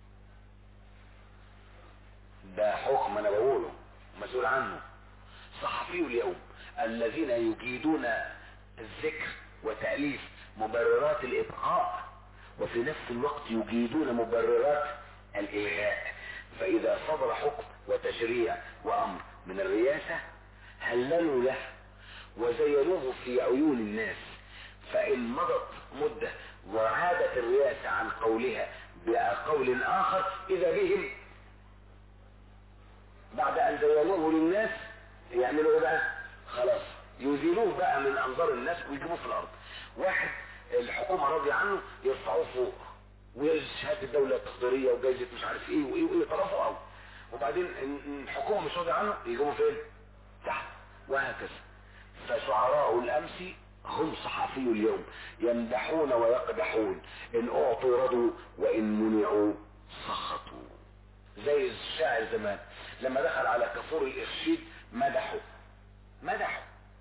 ده حكم انا بقوله مسؤول عنه صحفي اليوم الذين يجيدون الذكر وتأليف مبررات الإبقاء وفي نفس الوقت يجيدون مبررات الإلغاء فإذا صدر حكم وتشريع وأمر من الرئاسة هللوا له وزينوه في عيون الناس فإن مضت مدة وعادت الرئاسة عن قولها بقول آخر إذا بهم بعد أن زينوه للناس يعملوا إيه بقى؟ خلاص يزيلوه بقى من انظار الناس ويجيبوه في الارض واحد الحكومة راضية عنه يرفعوه فوق وشهادة الدولة التقديرية وجايزة مش عارف ايه وايه وايه طرفه قوي وبعدين الحكومة مش راضية عنه يجيبوه فين تحت وهكذا فشعراء الامس هم صحفي اليوم يمدحون ويقدحون ان اعطوا رضوا وان منعوا سخطوا زي الشاعر زمان لما دخل على كفور الارشيد مدحه مدحه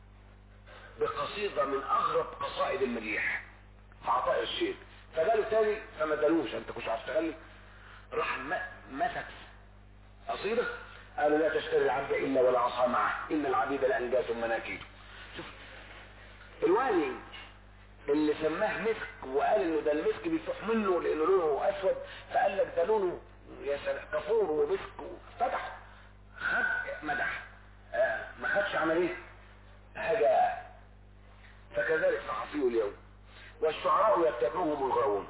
بقصيدة من اغرب قصائد المديح في عطاء الرشيد فقالوا تاني فما دلوش انت كنت عارف تغني راح مسك قصيدة قالوا لا تشتري العبد الا والعصا معه ان العبيد لانجاس مناكيد شوف الوالي اللي سماه مسك وقال انه ده المسك بيفوح منه لانه لونه اسود فقال لك ده لونه يا سلام كفور ومسك فتح خد مدح آه ما خدش عمل ايه حاجه فكذلك صحفي اليوم والشعراء يتبعهم الغاوون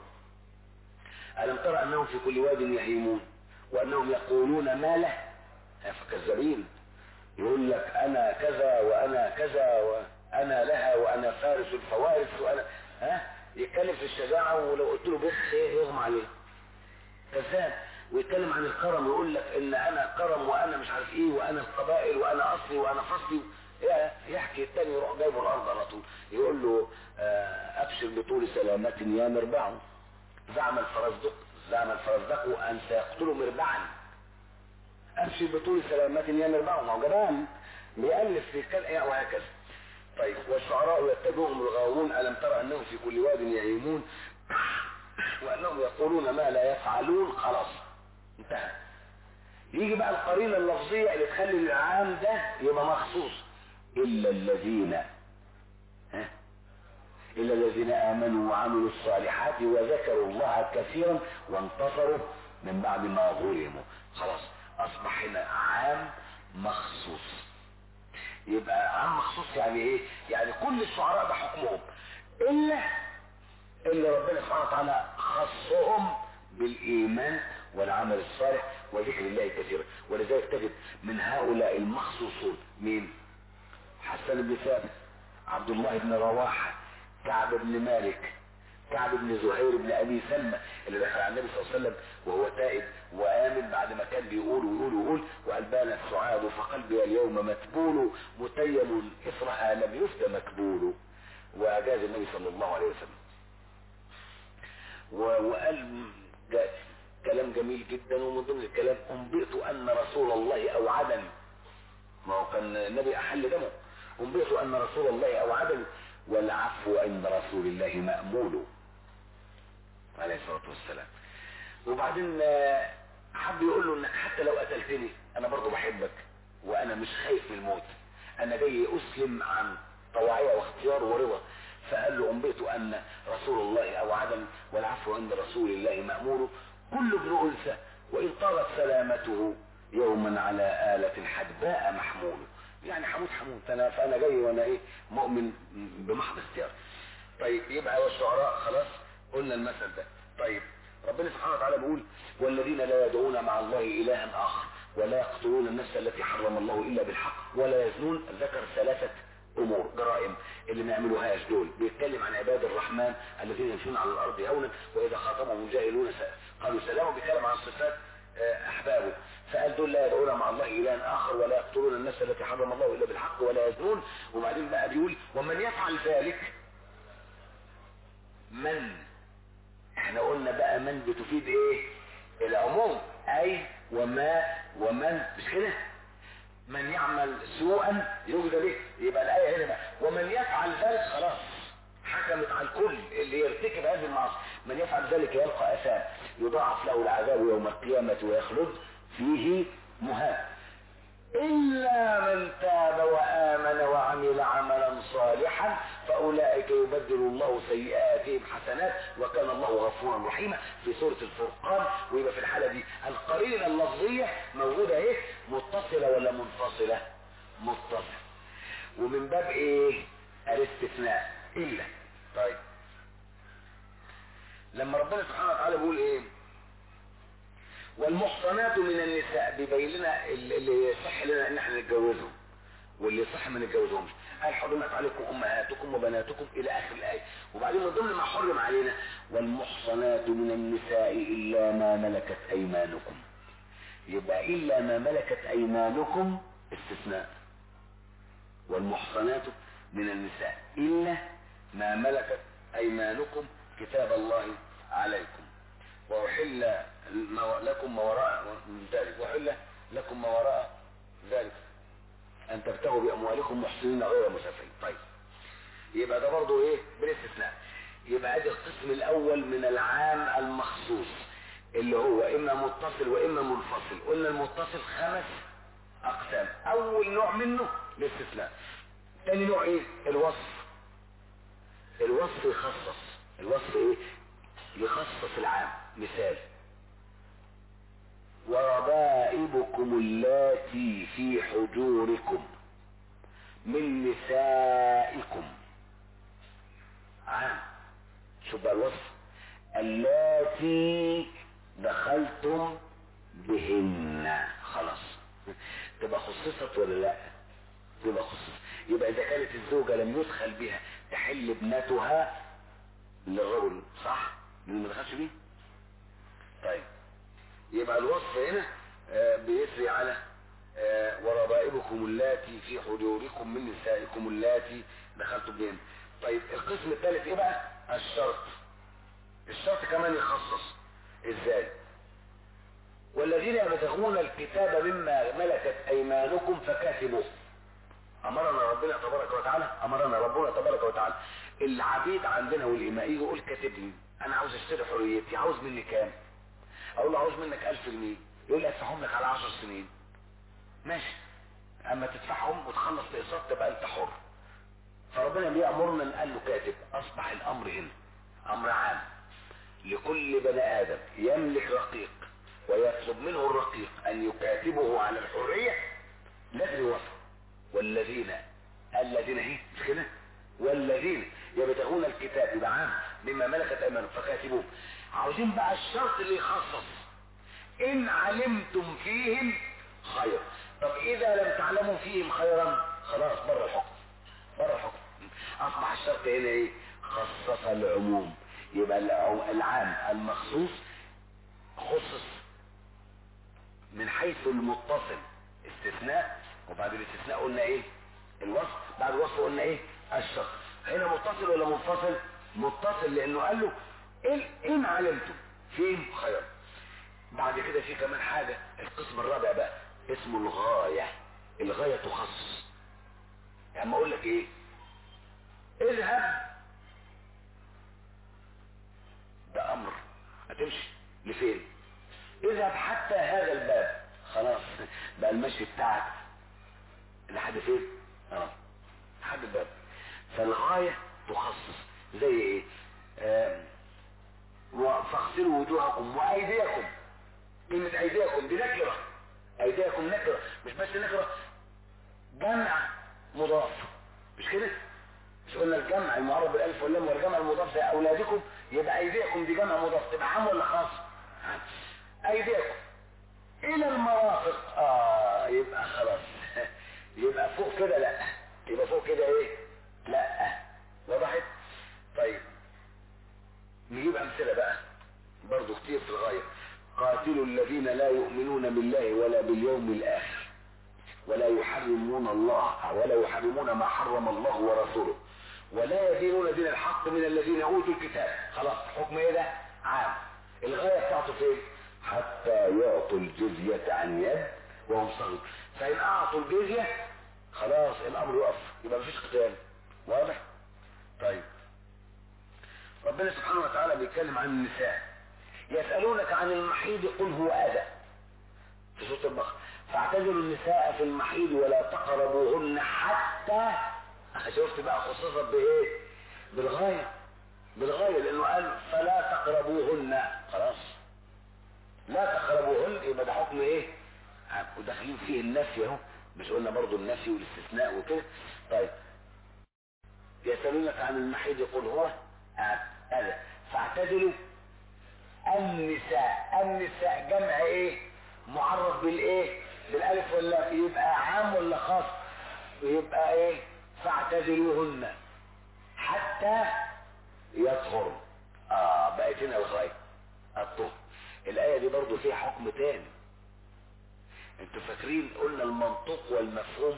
ألم ترى أنهم في كل واد يهيمون وأنهم يقولون ما له فكذابين يقول لك أنا كذا وأنا كذا وأنا لها وأنا فارس الفوارس وأنا ها يتكلم في الشجاعة ولو قلت له بخ يغمى عليه كذاب ويتكلم عن الكرم ويقول لك ان انا كرم وانا مش عارف ايه وانا القبائل وانا اصلي وانا فصلي يحكي التاني يروح جايبه الارض على طول يقول له ابشر بطول سلامة يا مربع زعم الفرزدق زعم الفرزدق ان سيقتل مربعا ابشر بطول سلامة يا مربع ما هو جبان بيألف في كلام وهكذا طيب والشعراء يتبعهم الغاوون الم ترى انهم في كل واد يهيمون وانهم يقولون ما لا يفعلون خلاص انتهى يجي بقى القرينه اللفظيه اللي تخلي العام ده يبقى مخصوص الا الذين ها الا الذين امنوا وعملوا الصالحات وذكروا الله كثيرا وانتصروا من بعد ما ظلموا خلاص اصبح هنا عام مخصوص يبقى عام مخصوص يعني ايه يعني كل الشعراء ده حكمهم الا اللي ربنا سبحانه وتعالى خصهم بالايمان والعمل الصالح وذكر الله كثيرا ولذلك تجد من هؤلاء المخصوصون مين حسن بن ثابت عبد الله بن رواحه كعب بن مالك كعب بن زهير بن ابي سلمى اللي دخل على النبي صلى الله عليه وسلم وهو تائب وامن بعد ما كان بيقول ويقول ويقول والبان السعاد فقلبي اليوم متبول متيم اثرها لم يفت مكبول واجاز النبي صلى الله عليه وسلم وقال كلام جميل جدا ومن ضمن الكلام انبئت ان رسول الله اوعدني ما هو كان النبي احل دمه انبئت ان رسول الله اوعدني والعفو عند رسول الله مأمول عليه الصلاة والسلام وبعدين حب يقول له انك حتى لو قتلتني انا برضو بحبك وانا مش خايف من الموت انا جاي اسلم عن طواعية واختيار ورضا فقال له انبئت ان رسول الله اوعدني والعفو عند رسول الله مأمول كل ابن انثى وان طالت سلامته يوما على آلة حدباء محمول يعني حمود حمود انا فانا جاي وانا ايه مؤمن بمحض اختيار طيب يبقى والشعراء خلاص قلنا المثل ده طيب ربنا سبحانه وتعالى بيقول والذين لا يدعون مع الله الها اخر ولا يقتلون النفس التي حرم الله الا بالحق ولا يزنون ذكر ثلاثه امور جرائم اللي ما يعملوهاش دول بيتكلم عن عباد الرحمن الذين يمشون على الارض هونا واذا خاطبهم الجاهلون قالوا سلاما بيتكلم عن صفات احبابه فقال دول لا يدعون مع الله الها اخر ولا يقتلون النفس التي حرم الله الا بالحق ولا يزنون وبعدين بقى بيقول ومن يفعل ذلك من احنا قلنا بقى من بتفيد ايه العموم اي وما ومن مش كده من يعمل سوءا يجزى به يبقى الايه هنا بقى ومن يفعل ذلك خلاص حكمت على الكل اللي يرتكب هذه المعاصي من يفعل ذلك يلقى اثام يضاعف له العذاب يوم القيامه ويخلد فيه مهان إلا من تاب وآمن وعمل عملا صالحا فأولئك يبدل الله سيئاتهم حسنات وكان الله غفورا رحيما في سورة الفرقان ويبقى في الحالة دي القرينة اللفظية موجودة ايه متصلة ولا منفصلة متصلة ومن باب ايه الاستثناء إلا طيب لما ربنا سبحانه وتعالى بيقول ايه والمحصنات من النساء بيبين لنا اللي يصح لنا ان احنا نتجوزهم واللي يصح ما نتجوزهمش قال حرمت عليكم امهاتكم وبناتكم الى اخر الايه وبعدين من ضمن ما حرم علينا والمحصنات من النساء الا ما ملكت ايمانكم يبقى الا ما ملكت ايمانكم استثناء والمحصنات من النساء الا ما ملكت ايمانكم كتاب الله عليكم وأحل لكم ما وراء من ذلك وأحل لكم ما وراء ذلك أن تبتغوا بأموالكم محسنين غير مسافرين طيب يبقى ده برضه إيه بالاستثناء يبقى ادي القسم الأول من العام المخصوص اللي هو إما متصل وإما منفصل قلنا المتصل خمس أقسام أول نوع منه الاستثناء تاني نوع إيه الوصف الوصف يخصص الوصف إيه يخصص العام مثال وربائبكم اللاتي في حجوركم من نسائكم عام شوف بقى الوصف اللاتي دخلتم بهن خلاص تبقى خصصت ولا لا تبقى خصصت يبقى اذا كانت الزوجة لم يدخل بها تحل ابنتها للرجل صح من ما دخلش بيه طيب يبقى الوصف هنا آه بيسري على آه وربائبكم اللاتي في حجوركم من نسائكم اللاتي دخلتم بهن طيب القسم الثالث ايه بقى الشرط الشرط كمان يخصص ازاي والذين يبتغون الكتاب مما ملكت ايمانكم فكاتبوه امرنا ربنا تبارك وتعالى امرنا ربنا تبارك وتعالى العبيد عندنا والاماء يجي يقول كاتبني انا عاوز اشتري حريتي عاوز مني كام اقول له عاوز منك الف جنيه يقول لي ادفعهم لك على عشر سنين ماشي اما تدفعهم وتخلص الاقساط تبقى انت حر فربنا بيأمرنا ان قال له كاتب اصبح الامر هنا امر عام لكل بني ادم يملك رقيق ويطلب منه الرقيق ان يكاتبه على الحرية لازم يوافق والذين الذين ايه مش كده والذين يبتغون الكتاب يبقى عام مما ملكت ايمانهم فكاتبوه عاوزين بقى الشرط اللي يخصص ان علمتم فيهم خير طب اذا لم تعلموا فيهم خيرا خلاص بره الحكم بره الحكم اصبح الشرط هنا ايه خصص العموم يبقى العام المخصوص خصص من حيث المتصل استثناء وبعد الاستثناء قلنا ايه الوصف بعد الوصف قلنا ايه الشرط هنا متصل ولا منفصل متصل لانه قال له إن, إن علمتم فيهم خير بعد كده في كمان حاجة القسم الرابع بقى اسمه الغاية الغاية تخصص يعني ما اقول لك ايه اذهب ده امر هتمشي لفين اذهب حتى هذا الباب خلاص بقى المشي بتاعك لحد فين اه لحد الباب فالغاية تخصص زي ايه آه فاغسلوا وجوهكم وايديكم كلمة ايديكم دي نكرة ايديكم نكرة مش بس نكرة جمع مضاف مش كده مش قلنا الجمع المعرب بالالف واللام والجمع المضاف زي اولادكم يبقى ايديكم دي جمع مضاف تبقى عام ولا خاص ايديكم الى المرافق اه يبقى خلاص يبقى فوق كده لا يبقى فوق كده ايه لا وضحت طيب نجيب امثلة بقى برضو كتير في الغاية قاتلوا الذين لا يؤمنون بالله ولا باليوم الاخر ولا يحرمون الله ولا يحرمون ما حرم الله ورسوله ولا يدينون دين الحق من الذين اوتوا الكتاب خلاص حكم ايه ده عام الغاية بتاعته فين حتى يعطوا الجزية عن يد وهم صغير فإن أعطوا الجزية خلاص الأمر يقف يبقى مفيش قتال واضح طيب ربنا سبحانه وتعالى بيتكلم عن النساء يسألونك عن المحيض قل هو أذى في سورة البقرة فاعتزلوا النساء في المحيض ولا تقربوهن حتى شفت بقى خصوصا بايه بالغاية بالغاية لانه قال فلا تقربوهن خلاص لا تقربوهن يبقى ده حكم ايه وداخلين فيه النفي اهو مش قلنا برضو النفي والاستثناء وكده طيب يسألونك عن المحيض يقول هو أذى فاعتدلوا النساء النساء جمع ايه معرف بالايه بالالف ولا يبقى عام ولا خاص يبقى ايه فاعتزلوهن حتى يطهر اه بقت هنا الغاية الطهر الآية دي برضو فيها حكم تاني انتوا فاكرين قلنا المنطوق والمفهوم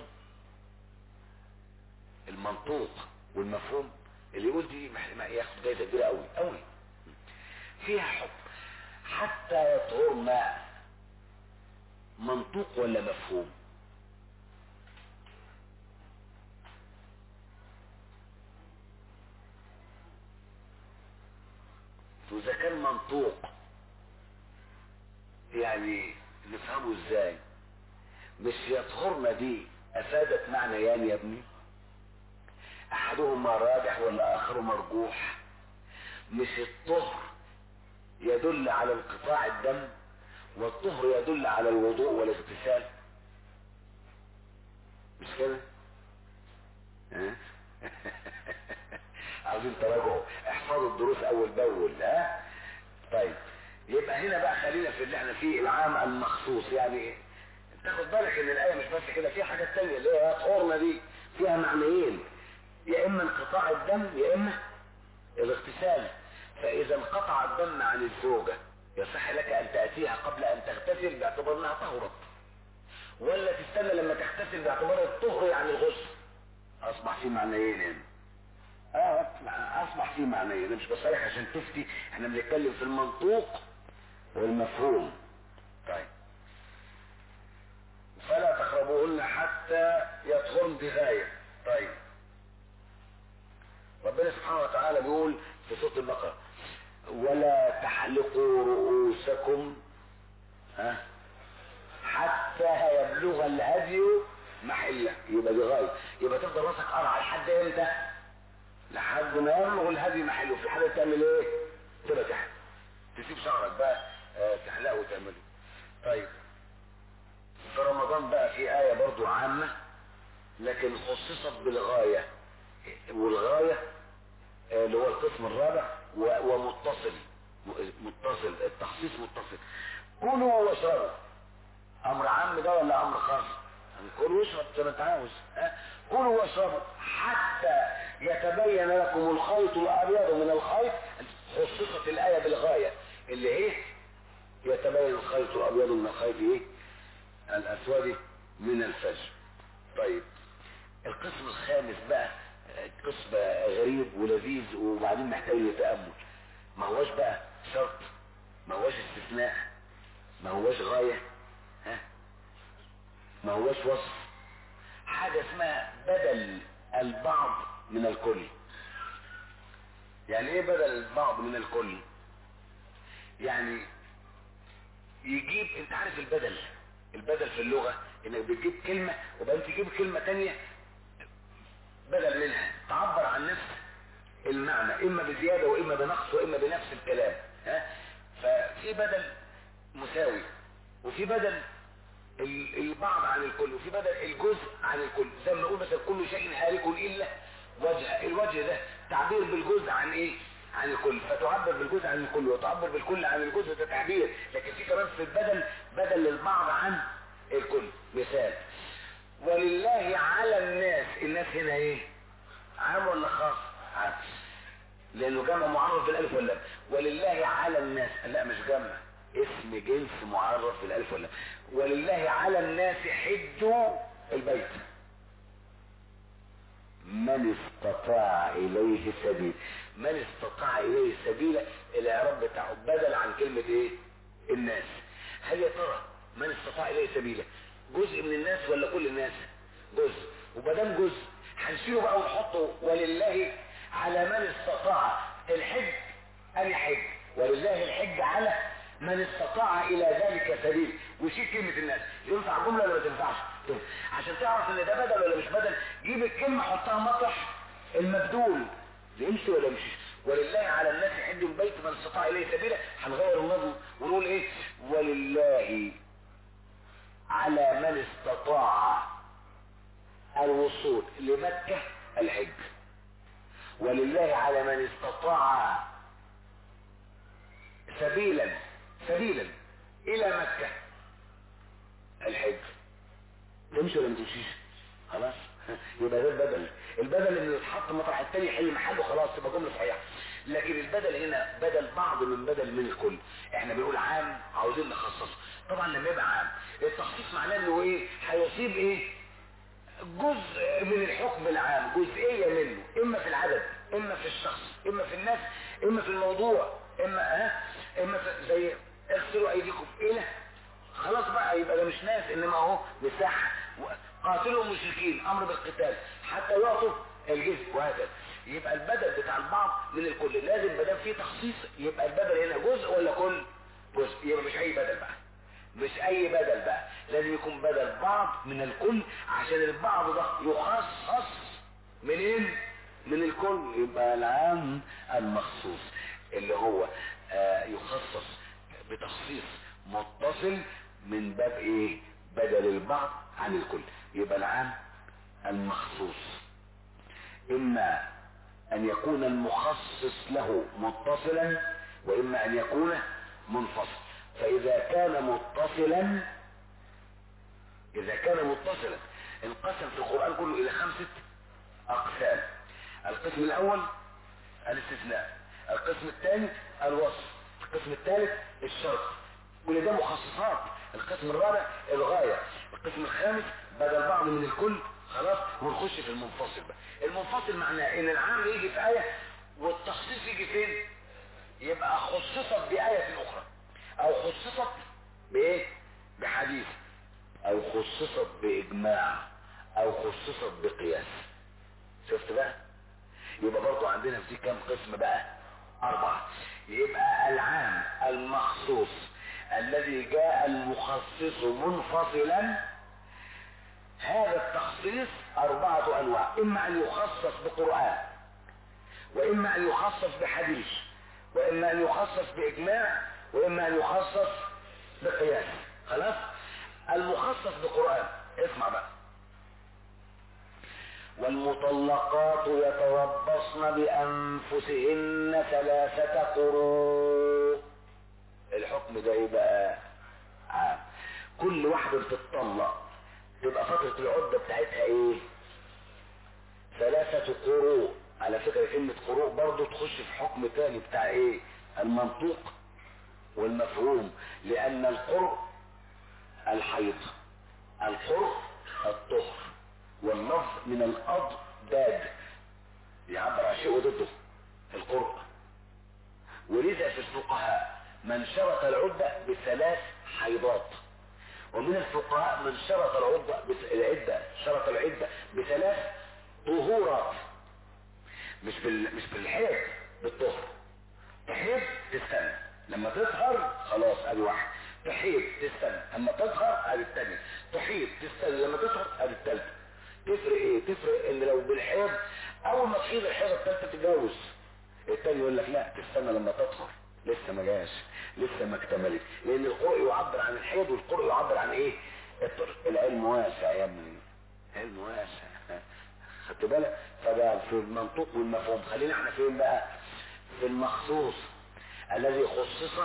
المنطوق والمفهوم اللي يقول دي مح- ياخد جايزة كبيرة قوي قوي فيها حكم حتى يطهر ماء منطوق ولا مفهوم واذا كان منطوق يعني نفهمه ازاي مش يطهرنا دي افادت معنيان يا ابني احدهما راجح والاخر مرجوح مش الطهر يدل على انقطاع الدم والطهر يدل على الوضوء والاغتسال مش كده ها؟ عاوزين تراجعوا احفظوا الدروس اول باول ها طيب يبقى هنا بقى خلينا في اللي احنا فيه العام المخصوص يعني ايه تاخد بالك ان الايه مش بس كده فيها حاجات تانية اللي هي طهورنا دي فيها معنيين يا اما انقطاع الدم يا اما الاغتسال فاذا انقطع الدم عن الزوجة يصح لك ان تأتيها قبل ان تغتسل باعتبار انها طهرت ولا تستنى لما تغتسل باعتبار الطهر يعني الغسل اصبح في معنيين هنا اه اصبح في معنيين مش بصريح عشان تفتي احنا بنتكلم في المنطوق والمفهوم طيب فلا تقربوهن حتى يطهرن بغاية طيب ربنا سبحانه وتعالى بيقول في سورة البقرة ولا تحلقوا رؤوسكم ها حتى يبلغ الهدي محله يبقى دي غاية يبقى تفضل راسك قرع لحد امتى لحد ما يبلغ الهدي محله في حالة تعمل ايه تبقى تحت تسيب شعرك بقى آه، تحلقه وتعمله طيب في رمضان بقى في آية برضو عامة لكن خصصت بالغاية والغاية آه، اللي هو القسم الرابع و- ومتصل م- متصل التخصيص متصل كلوا واشربوا امر عام ده ولا امر خاص كل واشرب زي ما انت عاوز ها؟ كلوا واشربوا حتى يتبين لكم الخيط الابيض من الخيط خصصت الايه بالغايه اللي ايه يتبين الخيط الابيض من الخيط ايه الاسود من الفجر طيب القسم الخامس بقى آه، قسم غريب ولذيذ وبعدين محتاج لتامل ما هوش بقى شرط ما هوش استثناء ما هوش غايه ها ما هوش وصف حاجة اسمها بدل البعض من الكل يعني ايه بدل البعض من الكل يعني يجيب انت عارف البدل البدل في اللغة انك بتجيب كلمة وبعدين تجيب كلمة تانية بدل منها تعبر عن نفس المعنى اما بزيادة واما بنقص واما بنفس الكلام ها ففي بدل مساوي وفي بدل ال- البعض عن الكل وفي بدل الجزء عن الكل زي ما نقول مثلا كل شيء هالك الا وجه الوجه ده تعبير بالجزء عن ايه عن الكل فتعبر بالجزء عن الكل وتعبر بالكل عن الجزء ده تعبير لكن في كمان في البدل بدل للبعض عن الكل مثال ولله على الناس الناس هنا ايه عام ولا خاص عام لانه جمع معرف بالالف واللام ولله على الناس لا مش جمع اسم جنس معرف بالالف واللام ولله على الناس حج البيت من استطاع اليه سبيل من استطاع اليه سبيلا الاعراب بتاعه بدل عن كلمة ايه الناس هل يا ترى من استطاع اليه سبيلا جزء من الناس ولا كل الناس جزء ومادام جزء هنشيله بقى ونحطه ولله على من استطاع الحج ان يحج ولله الحج على من استطاع الى ذلك سبيل وشيل كلمة الناس ينفع جملة ولا ما تنفعش تنفع. عشان تعرف ان ده بدل ولا مش بدل جيب الكلمة حطها مطرح المبدول يمشي ولا مش ولله على الناس حج البيت من استطاع اليه سبيلا هنغير النظم ونقول ايه ولله على من استطاع الوصول لمكة الحج ولله على من استطاع سبيلا سبيلا الى مكة الحج تمشي ولا ما تمشيش خلاص يبقى ده البدل البدل اللي يتحط مطرح التاني يحل محله خلاص تبقى جمله صحيحه لكن البدل هنا بدل بعض من بدل من الكل احنا بنقول عام عاوزين نخصصه طبعا لما يبقى عام التخصيص معناه انه ايه هيصيب ايه جزء من الحكم العام جزئية منه اما في العدد اما في الشخص اما في الناس اما في الموضوع اما ها اما في زي اغسلوا ايديكم الى خلاص بقى يبقى ده مش ناس انما اهو مساحة قاتلوا المشركين امر بالقتال حتى يعطوا الجزء وهكذا يبقى البدل بتاع البعض من الكل لازم بدل فيه تخصيص يبقى البدل هنا جزء ولا كل جزء يبقى مش اي بدل بقى مش اي بدل بقى لازم يكون بدل بعض من الكل عشان البعض ده يخصص منين من الكل يبقى العام المخصوص اللي هو آه يخصص بتخصيص متصل من باب ايه بدل البعض عن الكل يبقى العام المخصوص اما ان يكون المخصص له متصلا واما ان يكون منفصل فاذا كان متصلا اذا كان متصلا انقسم في القرآن كله الى خمسة اقسام القسم الاول الاستثناء القسم الثاني الوصف القسم الثالث الشرط كل ده مخصصات القسم الرابع الغاية القسم الخامس بدل بعض من الكل خلاص ونخش في المنفصل بقى المنفصل معناه ان العام يجي في آية والتخصيص يجي فين يبقى خصصت بآية اخرى او خصصت بايه بحديث او خصصت باجماع او خصصت بقياس شفت بقى يبقى برضو عندنا في كام قسم بقى اربعة يبقى العام المخصوص الذي جاء المخصص منفصلا هذا التخصيص اربعة انواع اما ان يخصص بقرآن واما ان يخصص بحديث واما ان يخصص باجماع واما ان يخصص بقياس خلاص المخصص بقرآن اسمع بقى والمطلقات يتربصن بأنفسهن ثلاثة قروء الحكم ده يبقى عام كل واحدة بتطلق تبقى فترة العدة بتاعتها ايه ثلاثة قروء على فكرة كلمة قروء برضو تخش في حكم تاني بتاع ايه المنطوق والمفهوم لان القرء الحيض القرء الطهر واللفظ من الاضداد يعبر عن شيء ضده القرء ولذا في الفقهاء من شرط العدة بثلاث حيضات ومن الفقهاء من شرط العدة العدة شرط العدة بثلاث طهورات مش بال... مش بالحيض بالطهر تحيض تستنى لما تظهر خلاص ادي واحد تحيض تستنى اما تظهر ادي الثاني تحيض تستنى لما تظهر ادي الثالثه تفرق ايه تفرق ان لو بالحيض اول ما تحيض الحيض الثالثه تتجوز الثاني يقول لك لا تستنى لما تطهر لسه ما جاش لسه ما اكتملت لان القرء يعبر عن الحيض والقرء يعبر عن ايه العلم واسع يا ابني علم واسع خدت بالك فده في المنطوق والمفهوم خلينا احنا فين بقى في المخصوص الذي خصص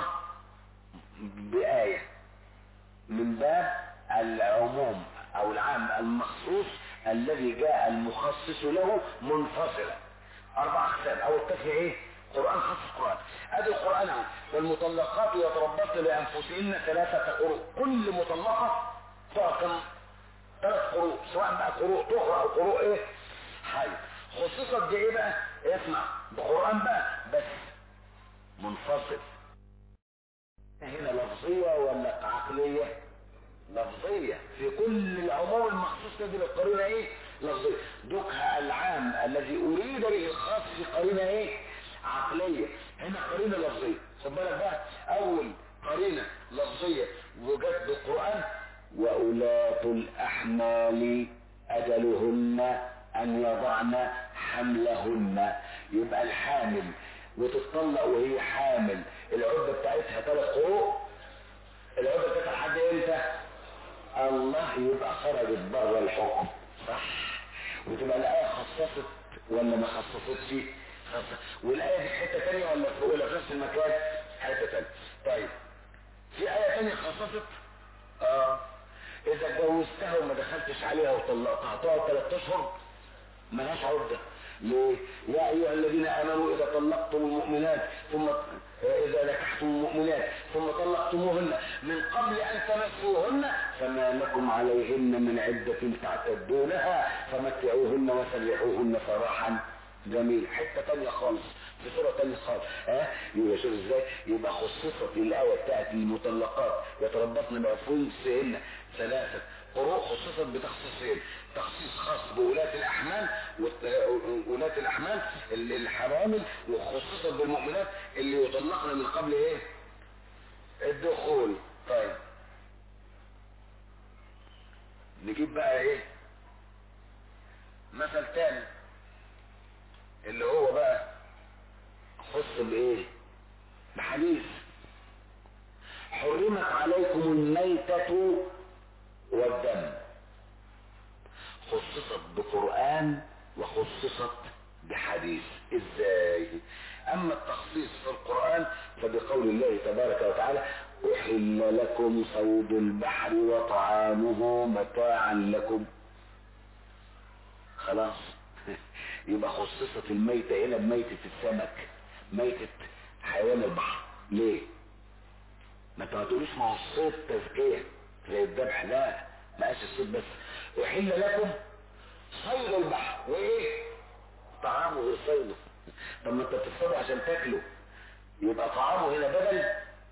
بآية من باب العموم او العام المخصوص الذي جاء المخصص له منفصلا اربع اقسام اول قسم ايه قرآن خصص قرآن ادي القرآن اهو والمطلقات يتربصن لانفسهن ثلاثة قروء كل مطلقة تعقم ثلاث قروء سواء بقى قروء طهر او قروء ايه حي خصصت بايه بقى اسمع بقرآن بقى بس منفصل هنا لفظية ولا عقلية لفظية في كل العموم المخصوص تدري القرينة ايه لفظية دكها العام الذي اريد به الخاص في قرينة ايه عقلية هنا قرينة لفظية خد بالك بقى اول قرينة لفظية وجت بالقرآن وأولاة الأحمال أجلهن أن يضعن حملهن يبقى الحامل وتتطلق وهي حامل العدة بتاعتها ثلاث قروء العدة بتاعتها لحد امتى الله يبقى خرجت بره الحكم صح وتبقى الآية خصصت ولا ما خصصتش خصصت والآية دي في حتة تانية ولا في ولا في نفس المكان حتة تانية طيب في آية تانية خصصت اه اذا اتجوزتها وما دخلتش عليها وطلقتها هتقعد ثلاث اشهر ملهاش عده ليه؟ يا ايها الذين امنوا اذا طلقتم المؤمنات ثم اذا نكحتم المؤمنات ثم طلقتموهن من قبل ان تمسوهن فما لكم عليهن من عده تعتدونها فمتعوهن وسرحوهن سراحا جميل حته تانية خالص في سورة تانية خالص ها يبقى شوف ازاي يبقى خصصت الآية بتاعت المطلقات يتربصن بأنفسهن ثلاثة قروء خصصت بتخصيصين تخصيص خاص بولاة الأحمال ولاة الأحمال الحوامل وخصصت بالمؤمنات اللي يطلقن من قبل ايه الدخول طيب نجيب بقى ايه مثل تاني اللي هو بقى خص بايه بحديث حرمت عليكم الميتة والدم خصصت بقرآن وخصصت بحديث ازاي اما التخصيص في القرآن فبقول الله تبارك وتعالى احل لكم صيد البحر وطعامه متاعا لكم خلاص يبقى خصصت الميتة هنا بميتة السمك ميتة حيوان البحر ليه ما انت ما تقوليش ما هو الصيد تزكية زي الذبح لا ما قاش الصيد بس احل لكم صيد البحر وايه طعامه غير صيده طب ما انت بتصطاد عشان تاكله يبقى طعامه هنا بدل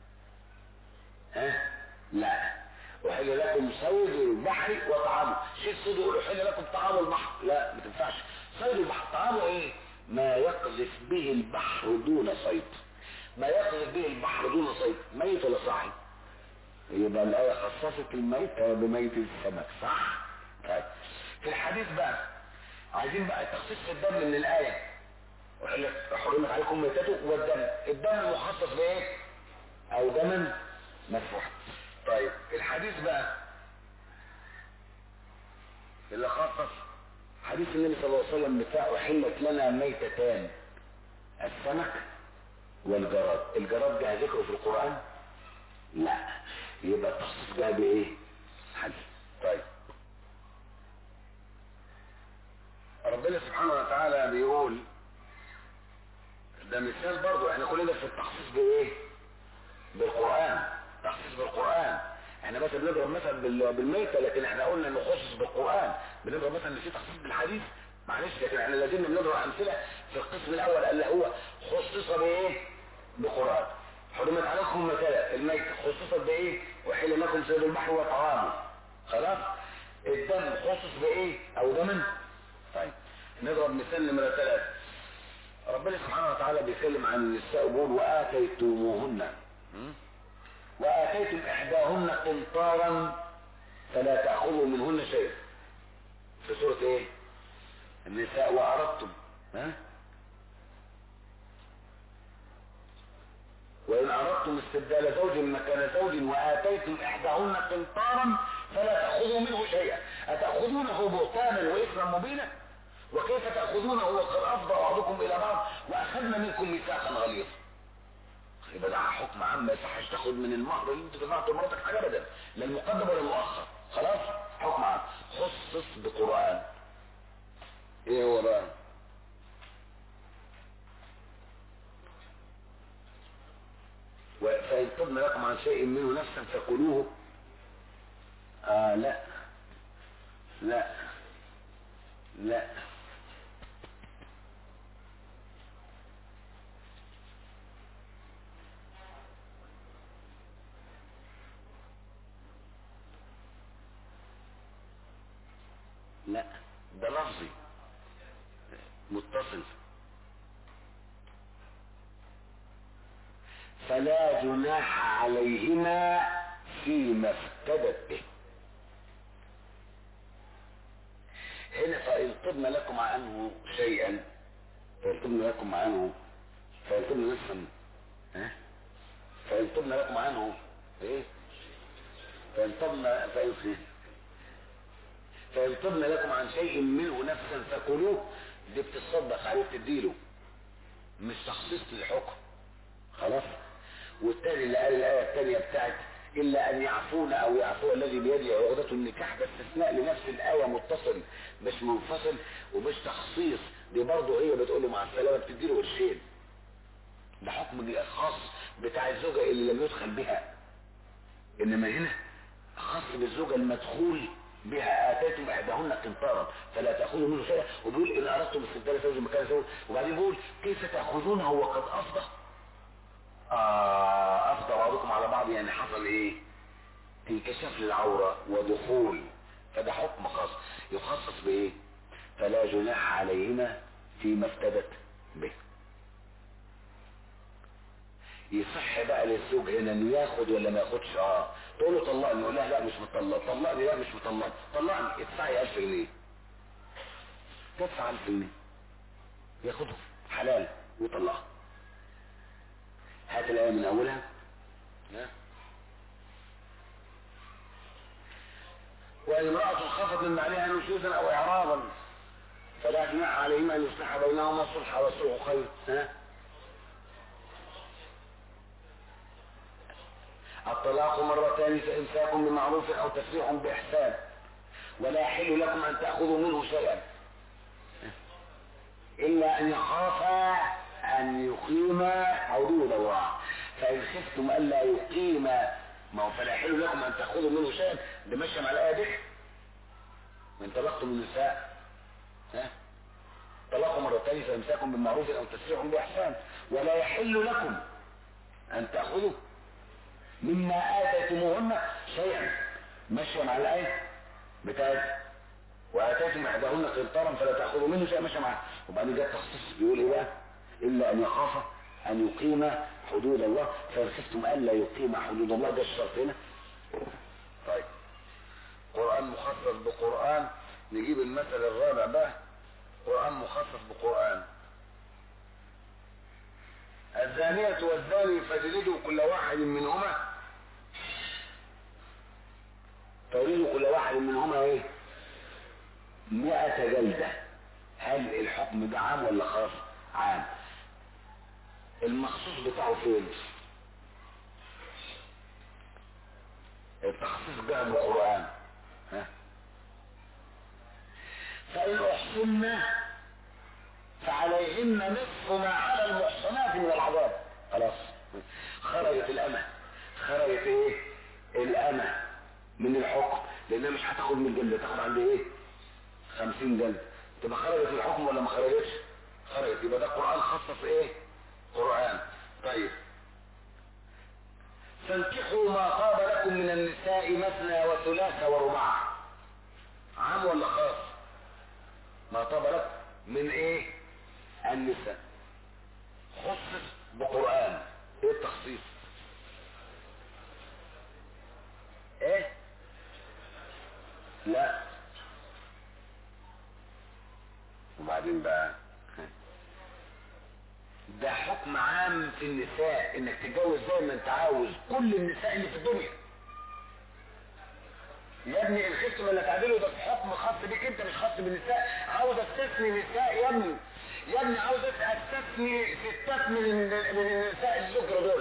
ها لا وحل لكم صيد البحر وطعامه شيء الصيد يقول حل لكم طعام البحر لا ما تنفعش صيد البحر طعامه ايه ما يقذف به البحر دون صيد ما يقذف به البحر دون صيد ميت ولا صاحي يبقى الآية خصصت الميت بميت السمك صح طيب في الحديث بقى عايزين بقى التخصيص في الدم من الآية حرمت عليكم ميتته والدم الدم المخصص بايه او دما مسفوح طيب الحديث بقى اللي خصص حديث النبي صلى الله عليه وسلم بتاع احلت لنا ميتتان السمك والجراد الجراد ده ذكره في القرآن لا يبقى التخصيص ده بايه حديث طيب ربنا سبحانه وتعالى بيقول ده مثال برضو احنا كلنا في التخصيص بايه بالقرآن تخصيص بالقرآن احنا مثلا بنضرب مثلا بالميتة لكن احنا قلنا انه خصص بالقرآن بنضرب مثلا ان في تخصيص بالحديث معلش لكن احنا لازم بنضرب امثله في القسم الاول اللي هو خصص بايه بقرآن حرمت عليكم مثلا الميتة خصصت بايه وحل لكم سيد البحر وطعامه خلاص الدم خصص بايه او دما طيب نضرب مثال نمرة ثلاثة ربنا سبحانه وتعالى بيتكلم عن النساء بيقول وآتيتموهن وآتيتم إحداهن قنطارا فلا تأخذوا منهن شيء في سورة ايه النساء وأردتم ها وإن أردتم استبدال زوج مكان زوج وآتيتم إحداهن قنطارا فلا تأخذوا منه شيئا أتأخذونه بهتانا وإثما مبينا وكيف تأخذونه وقد أفضى بعضكم إلى بعض وأخذنا منكم ميثاقا غليظا يبقى ده حكم عام ما يصحش تاخد من المهر اللي انت دفعته لمراتك حاجه ابدا لا المقدم ولا المؤخر خلاص حكم عام خصص بقران ايه هو بقى فإن طبن لكم عن شيء منه نفسا فكلوه آه لا لا لا لا ده لفظي متصل فلا جناح عليهما فيما افتدت به هنا فإن طبن لكم عنه شيئا فإن طبن لكم عنه فإن طبن نفسا ها فإن طبن لكم عنه ايه فإن طبن فإن فإن طبن لكم عن شيء منه نفسا فكلوه دي بتصدق عليه بتديله مش تخصيص للحكم خلاص والتاني اللي قال الآية التانية بتاعت الا ان يعفون او يعفو الذي بيده عقدة النكاح ده استثناء لنفس الايه متصل مش منفصل ومش تخصيص دي برضه هي بتقول له مع السلامه بتدي له قرشين ده حكم خاص بتاع الزوجه اللي لم يدخل بها انما هنا خاص بالزوجه المدخول بها اتيتم احداهن قنطارا فلا تاخذوا منه شيئا وبيقول ان اردتم استبدال زوج مكان زوج وبعدين بيقول كيف تاخذونه وقد افضى آه افضى بعضكم على بعض يعني حصل ايه انكشاف للعوره ودخول فده حكم خاص يخصص بايه فلا جناح عليهما فيما افتدت به يصح بقى للزوج هنا انه ياخد ولا ما ياخدش اه تقول له طلقني يقول لها لا مش مطلق طلقني لا مش مطلق طلقني ادفعي 1000 جنيه تدفع 1000 جنيه ياخدهم حلال ويطلقها هات الايه من اولها ها وان امرأة خفت من بعدها نشوزا او اعراضا فلا جناح عليهما ان يصلح بينهما صلحا والصلح خير ها الطلاق مرتان فإمساك بمعروف أو تسريح بإحسان ولا يحل لكم أن تأخذوا منه شيئا إلا أن يخافا أن يقيما حدود الله فإن خفتم ألا يقيما ما هو فلا يحل لكم أن تأخذوا منه شيئا ده ماشية مع الآية دي من طلقتم النساء ها طلاق مرتين فإمساك بمعروف أو تسريح بإحسان ولا يحل لكم أن تأخذوا مما آتيتموهن شيئا ماشية مع الآية بتاعت وآتيتم إحداهن قنطارا فلا تأخذوا منه شيئا ماشية معاه وبعدين جاء التخصيص بيقول إيه بقى إلا أن يخاف أن يقيم حدود الله فإن خفتم ألا يقيم حدود الله ده الشرط هنا طيب قرآن مخصص بقرآن نجيب المثل الرابع بقى قرآن مخصص بقرآن الزانية والزاني فاجلدوا كل واحد منهما فاجلدوا كل واحد منهما ايه مئة جلدة هل الحكم ده عام ولا خاص عام المخصوص بتاعه فين التخصيص ده بالقرآن ها فإن أحسن فعليهن نصف ما على المحصنات من العذاب خلاص خرجت الأمة خرجت ايه الأمة من الحكم لأنها مش هتاخد من الجلد تاخد عند ايه خمسين جلد تبقى خرجت الحكم ولا ما خرجتش خرجت يبقى ده قرآن خصص ايه قرآن طيب فانكحوا ما طاب لكم من النساء مثنى وثلاث ورباع عام ولا خاص ما طاب لكم من ايه النساء خصص بقرآن ايه التخصيص ايه لا وبعدين بقى ده حكم عام في النساء انك تتجوز زي ما انت عاوز كل النساء اللي في الدنيا يا ابني ان خفتم ولا تعدلوا ده في حكم خاص بيك انت مش خاص بالنساء عاوز استثني نساء يا ابني يا ابني عاوز استثني ستات من من النساء الذكر دول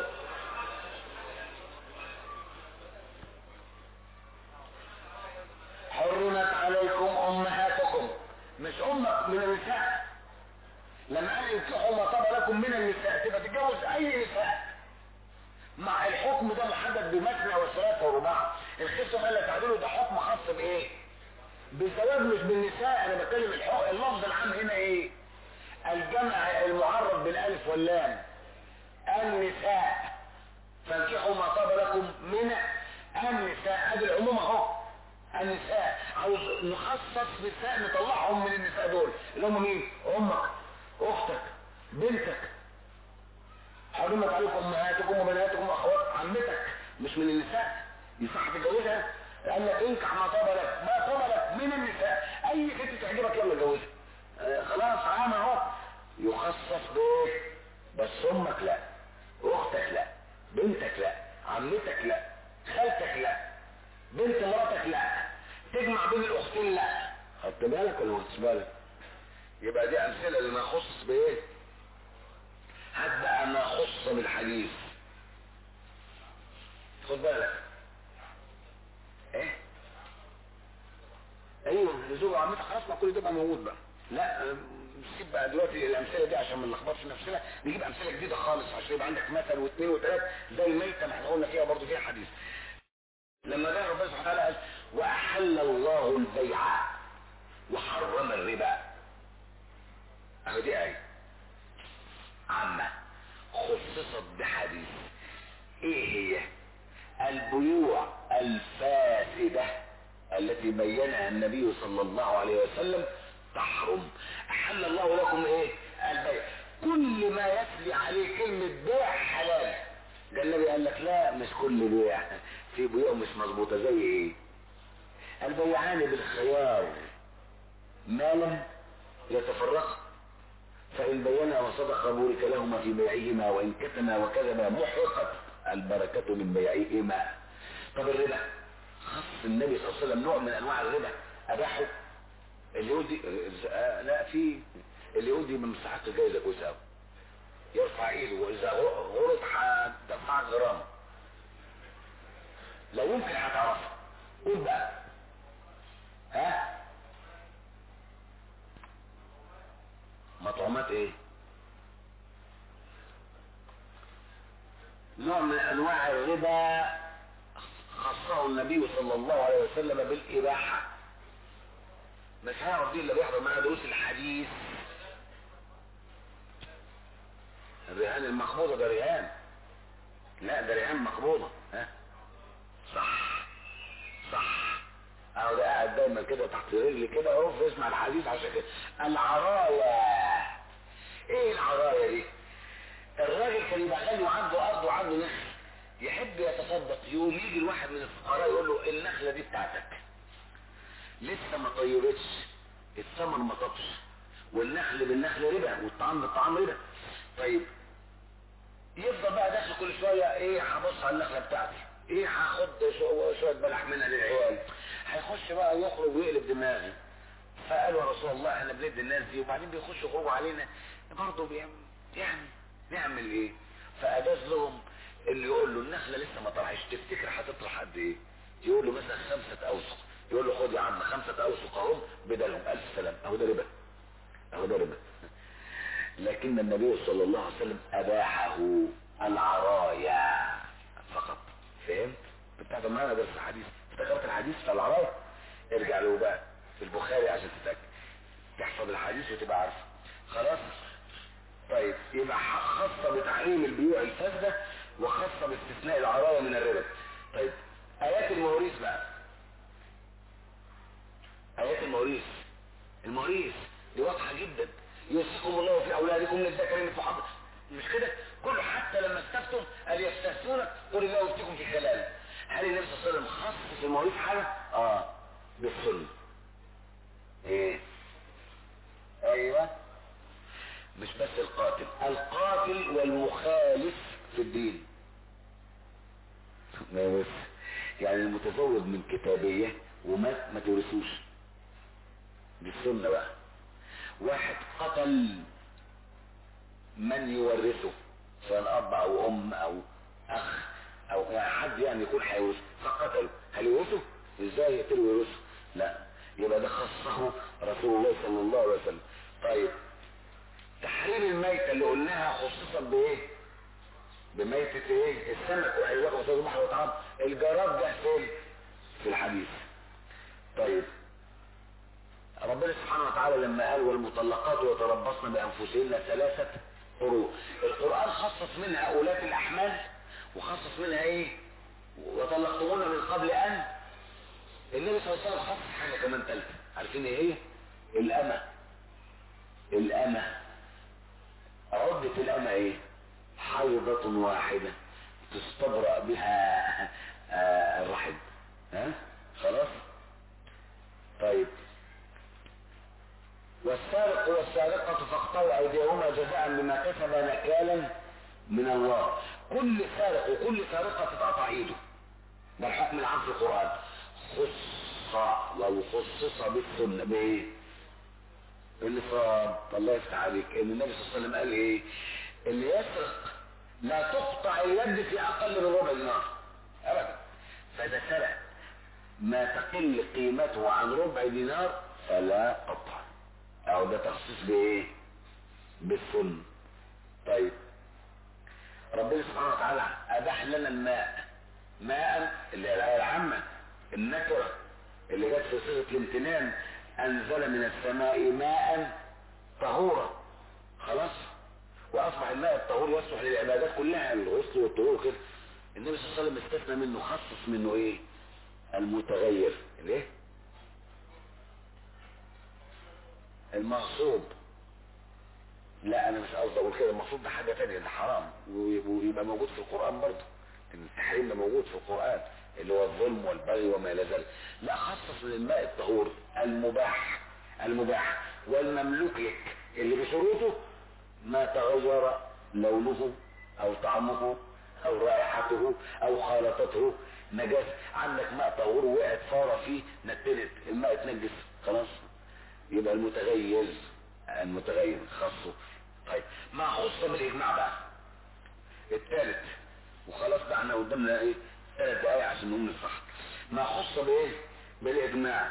حرمت عليكم امهاتكم مش امك من النساء لما قال ينكحوا ما طاب لكم من النساء تبقى تتجوز اي نساء مع الحكم ده محدد بمثنى وثلاثة ورباع الخصم قال لك تعدلوا ده حكم خاص بايه بالزواج مش بالنساء انا بتكلم الحق اللفظ العام هنا ايه الجمع المعرف بالالف واللام النساء فانكحوا ما طاب لكم من النساء ادي العموم اهو النساء عاوز نخصص نساء نطلعهم من النساء دول اللي هم مين امك اختك بنتك حرمت عليكم امهاتكم وبناتكم واخوات عمتك مش من النساء يصح تتجوزها قال لك انكح ما طاب لك ما طاب لك من النساء اي ست تعجبك يلا اتجوزها آه خلاص عام اهو يخصص بايه بس امك لا اختك لا بنتك لا عمتك لا خالتك لا بنت مراتك لا تجمع بين الاختين لا خدت بالك ولا ما خدتش بالك يبقى دي امثله لما خصص بايه هات بقى ما خص بالحديث خد بالك ايوه لزوج وعمتها خلاص ما كل ده بقى موجود بقى لا نسيب بقى دلوقتي الامثله دي عشان ما نلخبطش نفسنا نجيب امثله جديده خالص عشان يبقى عندك مثل واثنين وثلاث زي الميته ما احنا قلنا فيها برضه فيها حديث لما جاء ربنا سبحانه وتعالى قال واحل الله البيع وحرم الربا اهو دي ايه عامه خصصت بحديث ايه هي البيوع الفاسده التي بينها النبي صلى الله عليه وسلم تحرم احل الله لكم ايه البيع كل ما يتلي عليه كلمة بيع حلال ده النبي قال لك لا مش كل بيع في بيوع مش مظبوطة زي ايه البيعان بالخيار ما لم يتفرقا فإن بينا وصدق بورك لهما في بيعهما وإن كتما وكذبا محرقت البركة من بيعهما طب الربا خص النبي صلى الله عليه وسلم نوع من أنواع الربا أباحه اللي يقول دي آه لا في اللي يقول دي من مستحق الجائزة كويس قوي يرفع ايده واذا غلط هتدفعك غرامة لا يمكن هتعرفها قول بقى ها مطعومات ايه نوع من انواع الربا خصه النبي صلى الله عليه وسلم بالاباحه مش هيعرف دي اللي بيحضر معانا دروس الحديث الرهان المقبوضه ده رهان لا ده رهان مقبوضه ها صح صح اهو ده قاعد دايما كده تحت رجلي كده اهو بيسمع الحديث عشان كده العرايا ايه العرايا دي الراجل كان يبقى غني وعنده ارض وعنده نخل يحب يتصدق يقوم يجي الواحد من الفقراء يقول له النخله دي بتاعتك لسه ما طيبتش الثمر ما طبش والنخل بالنخل ربا والطعام بالطعام ربا طيب يفضل بقى داخل كل شويه ايه هبص على النخله بتاعتي ايه هاخد شويه بلح منها للعيال هيخش بقى يخرج ويقلب دماغي فقالوا يا رسول الله احنا بندي الناس دي وبعدين بيخشوا يخرجوا علينا برضه يعني نعمل ايه فاجاز لهم اللي يقول له النخله لسه ما طرحش تفتكر هتطرح قد ايه يقول له مثلا خمسه اوسق يقول له خد يا عم خمسه اوسق اهم بدلهم الف سلام اهو ده ربا اهو ده ربا لكن النبي صلى الله عليه وسلم اباحه العرايا فقط فهمت بتاعت معانا درس الحديث افتكرت الحديث بتاع العرايا ارجع له بقى في البخاري عشان تتاكد تحفظ الحديث وتبقى عارفه خلاص طيب يبقى خاصة بتحريم البيوع الفاسدة وخاصة باستثناء العرايا من الربا طيب آيات المواريث بقى آيات المواريث المواريث دي واضحة جدا يوصيكم الله في أولادكم للذكر مثل حظ مش كده كله حتى لما استفتم قال يستفتونك قل الله يفتيكم في خلال هل النبي صلى الله عليه وسلم خصص المواريث حاجة؟ اه بالسنة ايه ايوه مش بس القاتل القاتل والمخالف في الدين ما بس يعني المتزوج من كتابية ومات ما تورثوش دي السنة بقى واحد قتل من يورثه سواء اب او ام او اخ او يعني حد يعني يكون هيورث فقتله هل يورثه ازاي يقتله ويورثه لا يبقى ده خصه رسول الله صلى الله عليه وسلم طيب تحريم الميتة اللي قلناها خصوصا بايه بميتة ايه السمك وحيوان وصاد البحر وطعام الجراد ده فين في الحديث طيب ربنا سبحانه وتعالى لما قال والمطلقات يتربصن بانفسهن ثلاثة قروء القرآن خصص منها أولاة الأحمال وخصص منها ايه وطلقتمونا من قبل أن النبي صلى الله عليه وسلم خصص حاجة كمان ثالثة عارفين ايه هي الأمة الأمة عدة الأمة ايه حيضة واحدة تستبرأ بها آه الرحم ها خلاص طيب والسارق والسارقة فاقطعوا أيديهما جزاء بما كسب نكالا من الله كل سارق وكل سارقة تتقطع ايده ده الحكم العام في القرآن خص لو خصص بالسنة بايه النصاب الله يفتح عليك ان النبي صلى الله عليه وسلم قال ايه اللي يسرق لا تقطع اليد في اقل من ربع دينار ابدا فاذا سرق ما تقل قيمته عن ربع دينار فلا قطع او ده تخصيص بايه بالسن طيب ربنا سبحانه وتعالى اباح لنا الماء ماء اللي هي الايه العامه النكره اللي جت في صيغه الامتنان انزل من السماء ماء طهورا خلاص واصبح الماء الطهور يصلح للعبادات كلها الغسل والطهور كده النبي صلى الله عليه وسلم استثنى منه خصص منه ايه المتغير ليه المغصوب لا انا مش قصدي اقول كده المغصوب ده حاجه ثانيه ده حرام ويبقى موجود في القران برضه التحريم ده موجود في القران اللي هو الظلم والبغي وما الى ذلك لا خصص من الماء الطهور المباح المباح والمملوك لك اللي بشروطه ما تغير لونه او طعمه او رائحته او خالطته نجس عندك ماء طهور وقعت فاره فيه نتنت الماء اتنجس خلاص يبقى المتغير المتغير خاصه طيب ما خص بالاجماع بقى الثالث وخلاص بقى احنا قدامنا ايه ثلاث دقايق عشان نقوم نصح ما خص بايه بالاجماع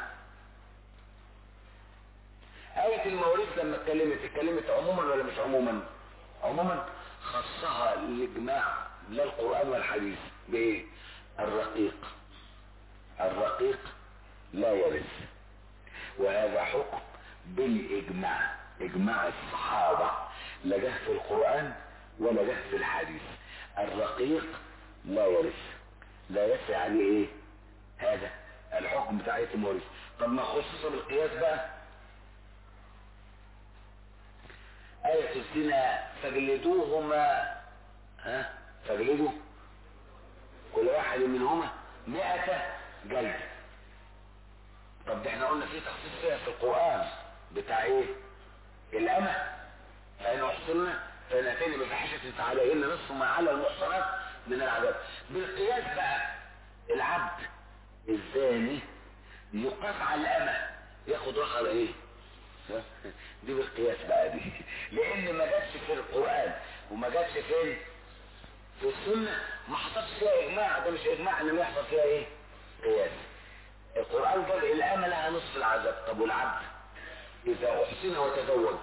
آية المواريث لما اتكلمت اتكلمت عموما ولا مش عموما عموما خصها الاجماع لا القرآن والحديث بايه الرقيق الرقيق لا يرث وهذا حكم بالاجماع اجماع الصحابة لا جه في القرآن ولا جه في الحديث الرقيق لا يرث لا يرث يعني ايه هذا الحكم بتاع آية المواريث طب ما خصص بالقياس بقى آية الزنا فاجلدوهما ها فاجلدوا كل واحد منهما مئة جلد طب ده احنا قلنا في تخصيص فيها في القرآن بتاع ايه الأمة فإن أحصلنا فإن أتينا بفحشة فعليهن نصف ما على المحصنات من العذاب بالقياس بقى العبد الزاني يقاس على الأمة ياخد رخل ايه دي بالقياس بقى دي لان ما جاتش في القرآن وما جاتش فين في السنة ما حصلش فيها اجماع ده مش اجماع ان يحصل فيها ايه قياس القرآن قال الامة لها نصف العذاب طب والعبد اذا احسن وتزوج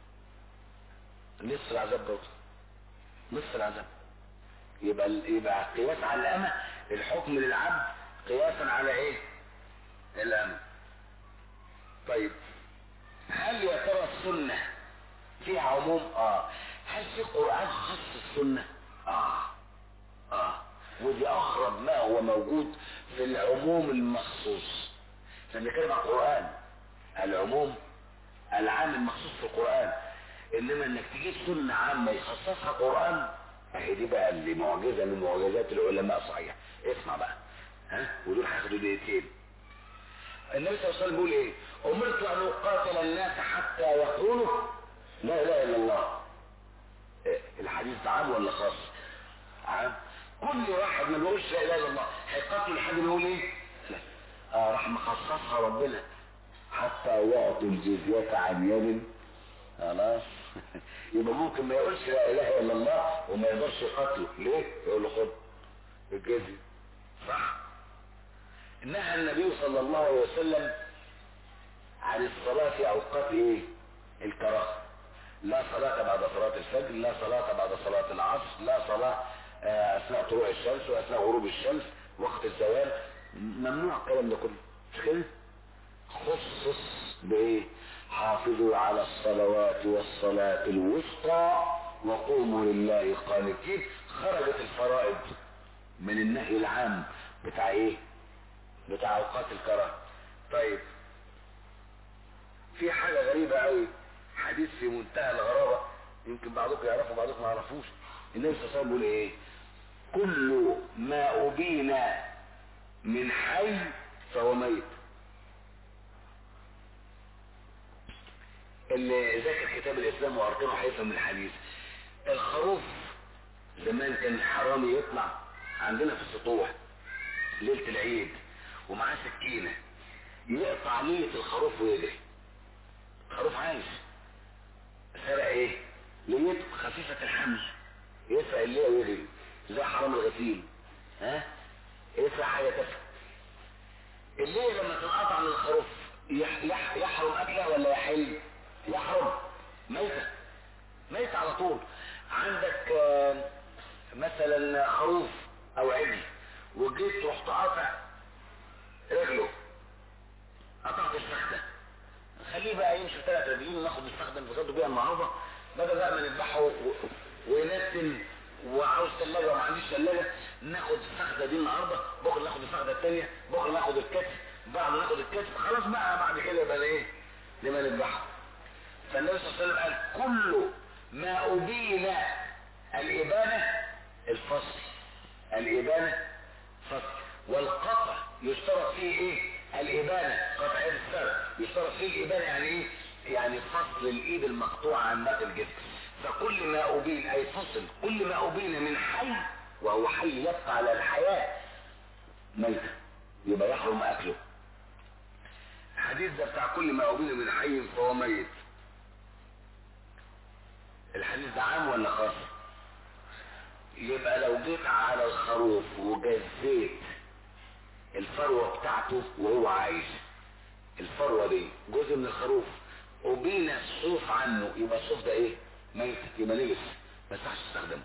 نصف العذاب برضه نصف العذاب يبقى يبقى قياس على الامة الحكم للعبد قياسا على ايه الامة طيب هل يا ترى السنة فيها عموم اه هل في قرآن خاص السنة اه اه ودي اغرب ما هو موجود في العموم المخصوص لما نتكلم عن القرآن العموم العام المخصوص في القرآن انما انك تجيب سنة عامة يخصصها قرآن اهي دي بقى اللي معجزة من معجزات العلماء صحيح اسمع بقى ها ودول هياخدوا دقيقتين النبي صلى الله عليه وسلم بيقول ايه امرت ان اقاتل الناس حتى يقولوا لا اله الا الله إيه الحديث ده عام ولا خاص عام كل واحد ما بيقولش لا اله الا الله هيقاتل لحد ما يقول ايه لا آه راح مخصصها ربنا حتى يعطوا الجزية عن يد خلاص يبقى ممكن ما يقولش لا اله الا الله وما يقدرش يقاتله ليه يقول له خد الجزية صح نهى النبي صلى الله عليه وسلم عن الصلاة في أوقات إيه؟ الكراهة لا صلاة بعد صلاة الفجر لا صلاة بعد صلاة العصر لا صلاة أثناء طلوع الشمس وأثناء غروب الشمس وقت الزوال ممنوع الكلام ده كله مش كده؟ خصص بإيه؟ حافظوا على الصلوات والصلاة الوسطى وقوموا لله قانتين خرجت الفرائض من النهي العام بتاع ايه بتاع اوقات الكراهه طيب في حاجة غريبة قوي حديث في منتهى الغرابة يمكن بعضكم يعرفوا بعضكم ما يعرفوش النبي صلى الله عليه وسلم بيقول ايه كل ما أبين من حي فهو ميت اللي ذاكر كتاب الإسلام وأركانه هيفهم من الحديث الخروف زمان كان الحرامي يطلع عندنا في السطوح ليلة العيد ومعاه سكينة يقطع ليلة الخروف ويجري خروف عايش سرق ايه ليته خفيفة الحمل يسرق الليلة ويجري زي حرام الغسيل ها يسرق حاجة تافهة الليل لما تنقطع من الخروف يح يح يحرم اكلها ولا يحل يحرم ميتة ميتة على طول عندك آه، مثلا خروف او عجل وجيت رحت قاطع رجله قطعت الفخده خليه بقى يمشي ثلاث رجلين وناخد الفخده اللي فخدوا بيها النهارده بدل بقى ما نذبحه و- وينتن وعاوز ثلاجه وما عنديش ثلاجه ناخد الفخده دي النهارده بكره ناخد الفخده الثانيه بكره ناخد الكتف بعد ما ناخد الكتف خلاص بقى بعد كده يبقى ايه لما نذبحه فالنبي صلى الله عليه وسلم قال كل ما أبين الإبانة الفصل الإبانة فصل والقطع يشترط فيه إيه الإبانة قطع يد السر يشترط فيه الإبانة يعني إيه يعني فصل الإيد المقطوعة عن باقي الجسم فكل ما أبين أي فصل كل ما أبين من حي وهو حي يبقى على الحياة ميتة يبقى يحرم أكله الحديث ده بتاع كل ما أبين من حي فهو ميت الحديث ده عام ولا خاص يبقى لو جيت على الخروف وجزيت الفروة بتاعته وهو عايش الفروة دي جزء من الخروف وبينا الصوف عنه يبقى الصوف ده ايه ميت يبقى نجس ما يصحش تستخدمه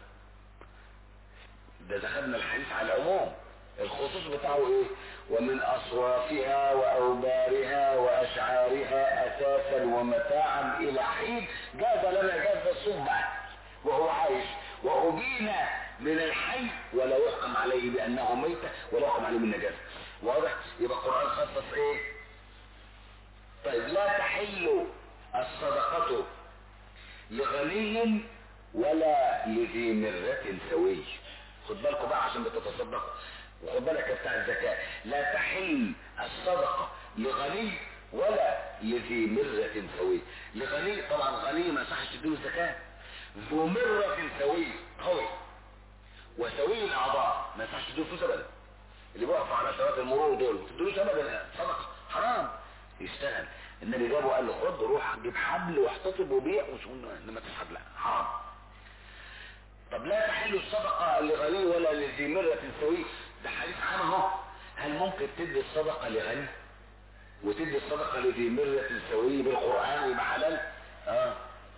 ده دخلنا الحديث على العموم الخصوص بتاعه ايه ومن اصوافها واوبارها واشعارها اساسا ومتاعا الى حين جاز لنا جاز الصوف بقى وهو عايش وأبين من الحي ولا يحكم عليه بأنه ميت ولا يحكم عليه بالنجاسة واضح يبقى القرآن خصص ايه طيب لا تحل الصدقة لغني ولا لذي مرة سوي خد بالكم بقى عشان بتتصدقوا وخد بالك بتاع الزكاة لا تحل الصدقة لغني ولا لذي مرة سوي لغني طبعا غني ما صحش تديله الزكاة ذو مرة سوي قوي وسوي الأعضاء ما يصحش تديله فلوس أبدا اللي بيقفوا على شوارع المرور دول ما تديلوش أبدا صدقة حرام يشتغل النبي جابه قال له خد روح جيب حبل واحتطب وبيع وشو لما تسحب لا حرام طب لا تحل الصدقة لغني ولا لذي مرة سوي ده حديث عام اهو هل ممكن تدي الصدقة لغني وتدي الصدقة لذي مرة سوي بالقرآن ويبقى حلال اه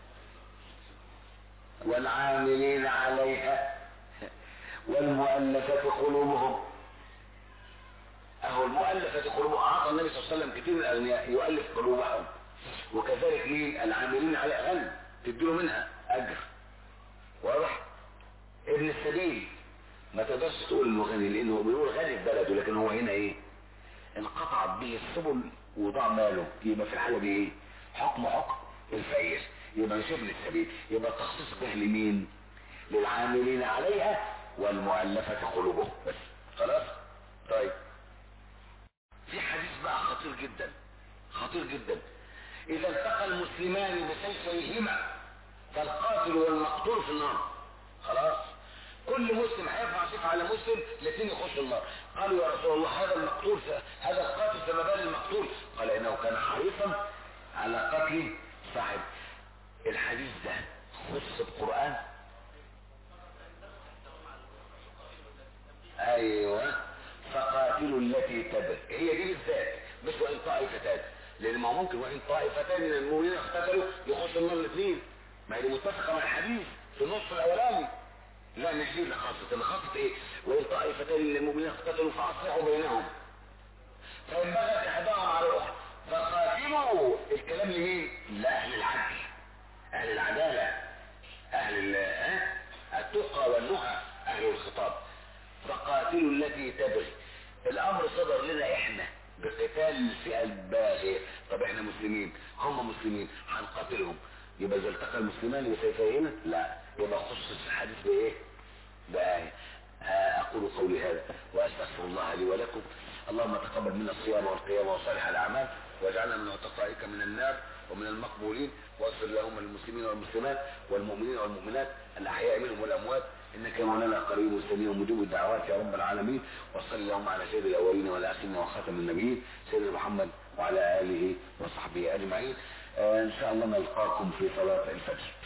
والعاملين عليها والمؤلفة قلوبهم اهو المؤلفة قلوبهم اعطى النبي صلى الله عليه وسلم كثير من الاغنياء يؤلف قلوبهم وكذلك مين العاملين على غني تديله منها اجر واضح ابن السبيل ما تقدرش تقول انه غني لانه بيقول غني في بلده لكن هو هنا ايه انقطعت به السبل وضاع ماله يبقى في الحاله دي ايه حكم حكم الفقير يبقى مش ابن السبيل يبقى التخصيص ده لمين للعاملين عليها والمؤلفة قلوبهم بس خلاص طيب في حديث بقى خطير جدا خطير جدا اذا التقى المسلمان بسيفيهما فالقاتل والمقتول في النار خلاص كل مسلم هيرفع سيف على مسلم الاثنين يخشوا النار قالوا يا رسول الله هذا المقتول هذا القاتل فما بال المقتول قال انه كان حريصا على قتل صاحب الحديث ده خص القرآن ايوه فقاتلوا التي تبغي هي دي بالذات مش وان طائفتان لان ما هو ممكن وان طائفتان من المؤمنين اقتتلوا يخشوا النار الاثنين ما هي دي متفقه مع الحديث في النصف الاولاني لا مش دي اللي خاصة اللي خاصة ايه وان طائفتان من المؤمنين اقتتلوا فاصلحوا بينهم فان بغت احداهم على الاخرى فقاتلوا الكلام لمين لاهل العدل اهل العدالة اهل ال- ها؟ التقى والنهى اهل الخطاب فقاتلوا التي تبغي الامر صدر لنا احنا بقتال الفئة الباغية طب احنا مسلمين هم مسلمين هنقاتلهم يبقى اذا التقى المسلمان بسيفيهما لا يبقى خصص الحديث بايه بآية آه، اقول قولي هذا واستغفر الله لي ولكم اللهم تقبل منا الصيام والقيام وصالح الاعمال واجعلنا من عتقائك من النار ومن المقبولين واغفر اللهم للمسلمين والمسلمات والمؤمنين والمؤمنات الاحياء منهم والاموات انك مولانا قريب سميع مجيب الدعوات يا رب العالمين وصل اللهم على سيد الاولين والاخرين وخاتم النبيين سيدنا محمد وعلى اله وصحبه اجمعين آه ان شاء الله نلقاكم في صلاه الفجر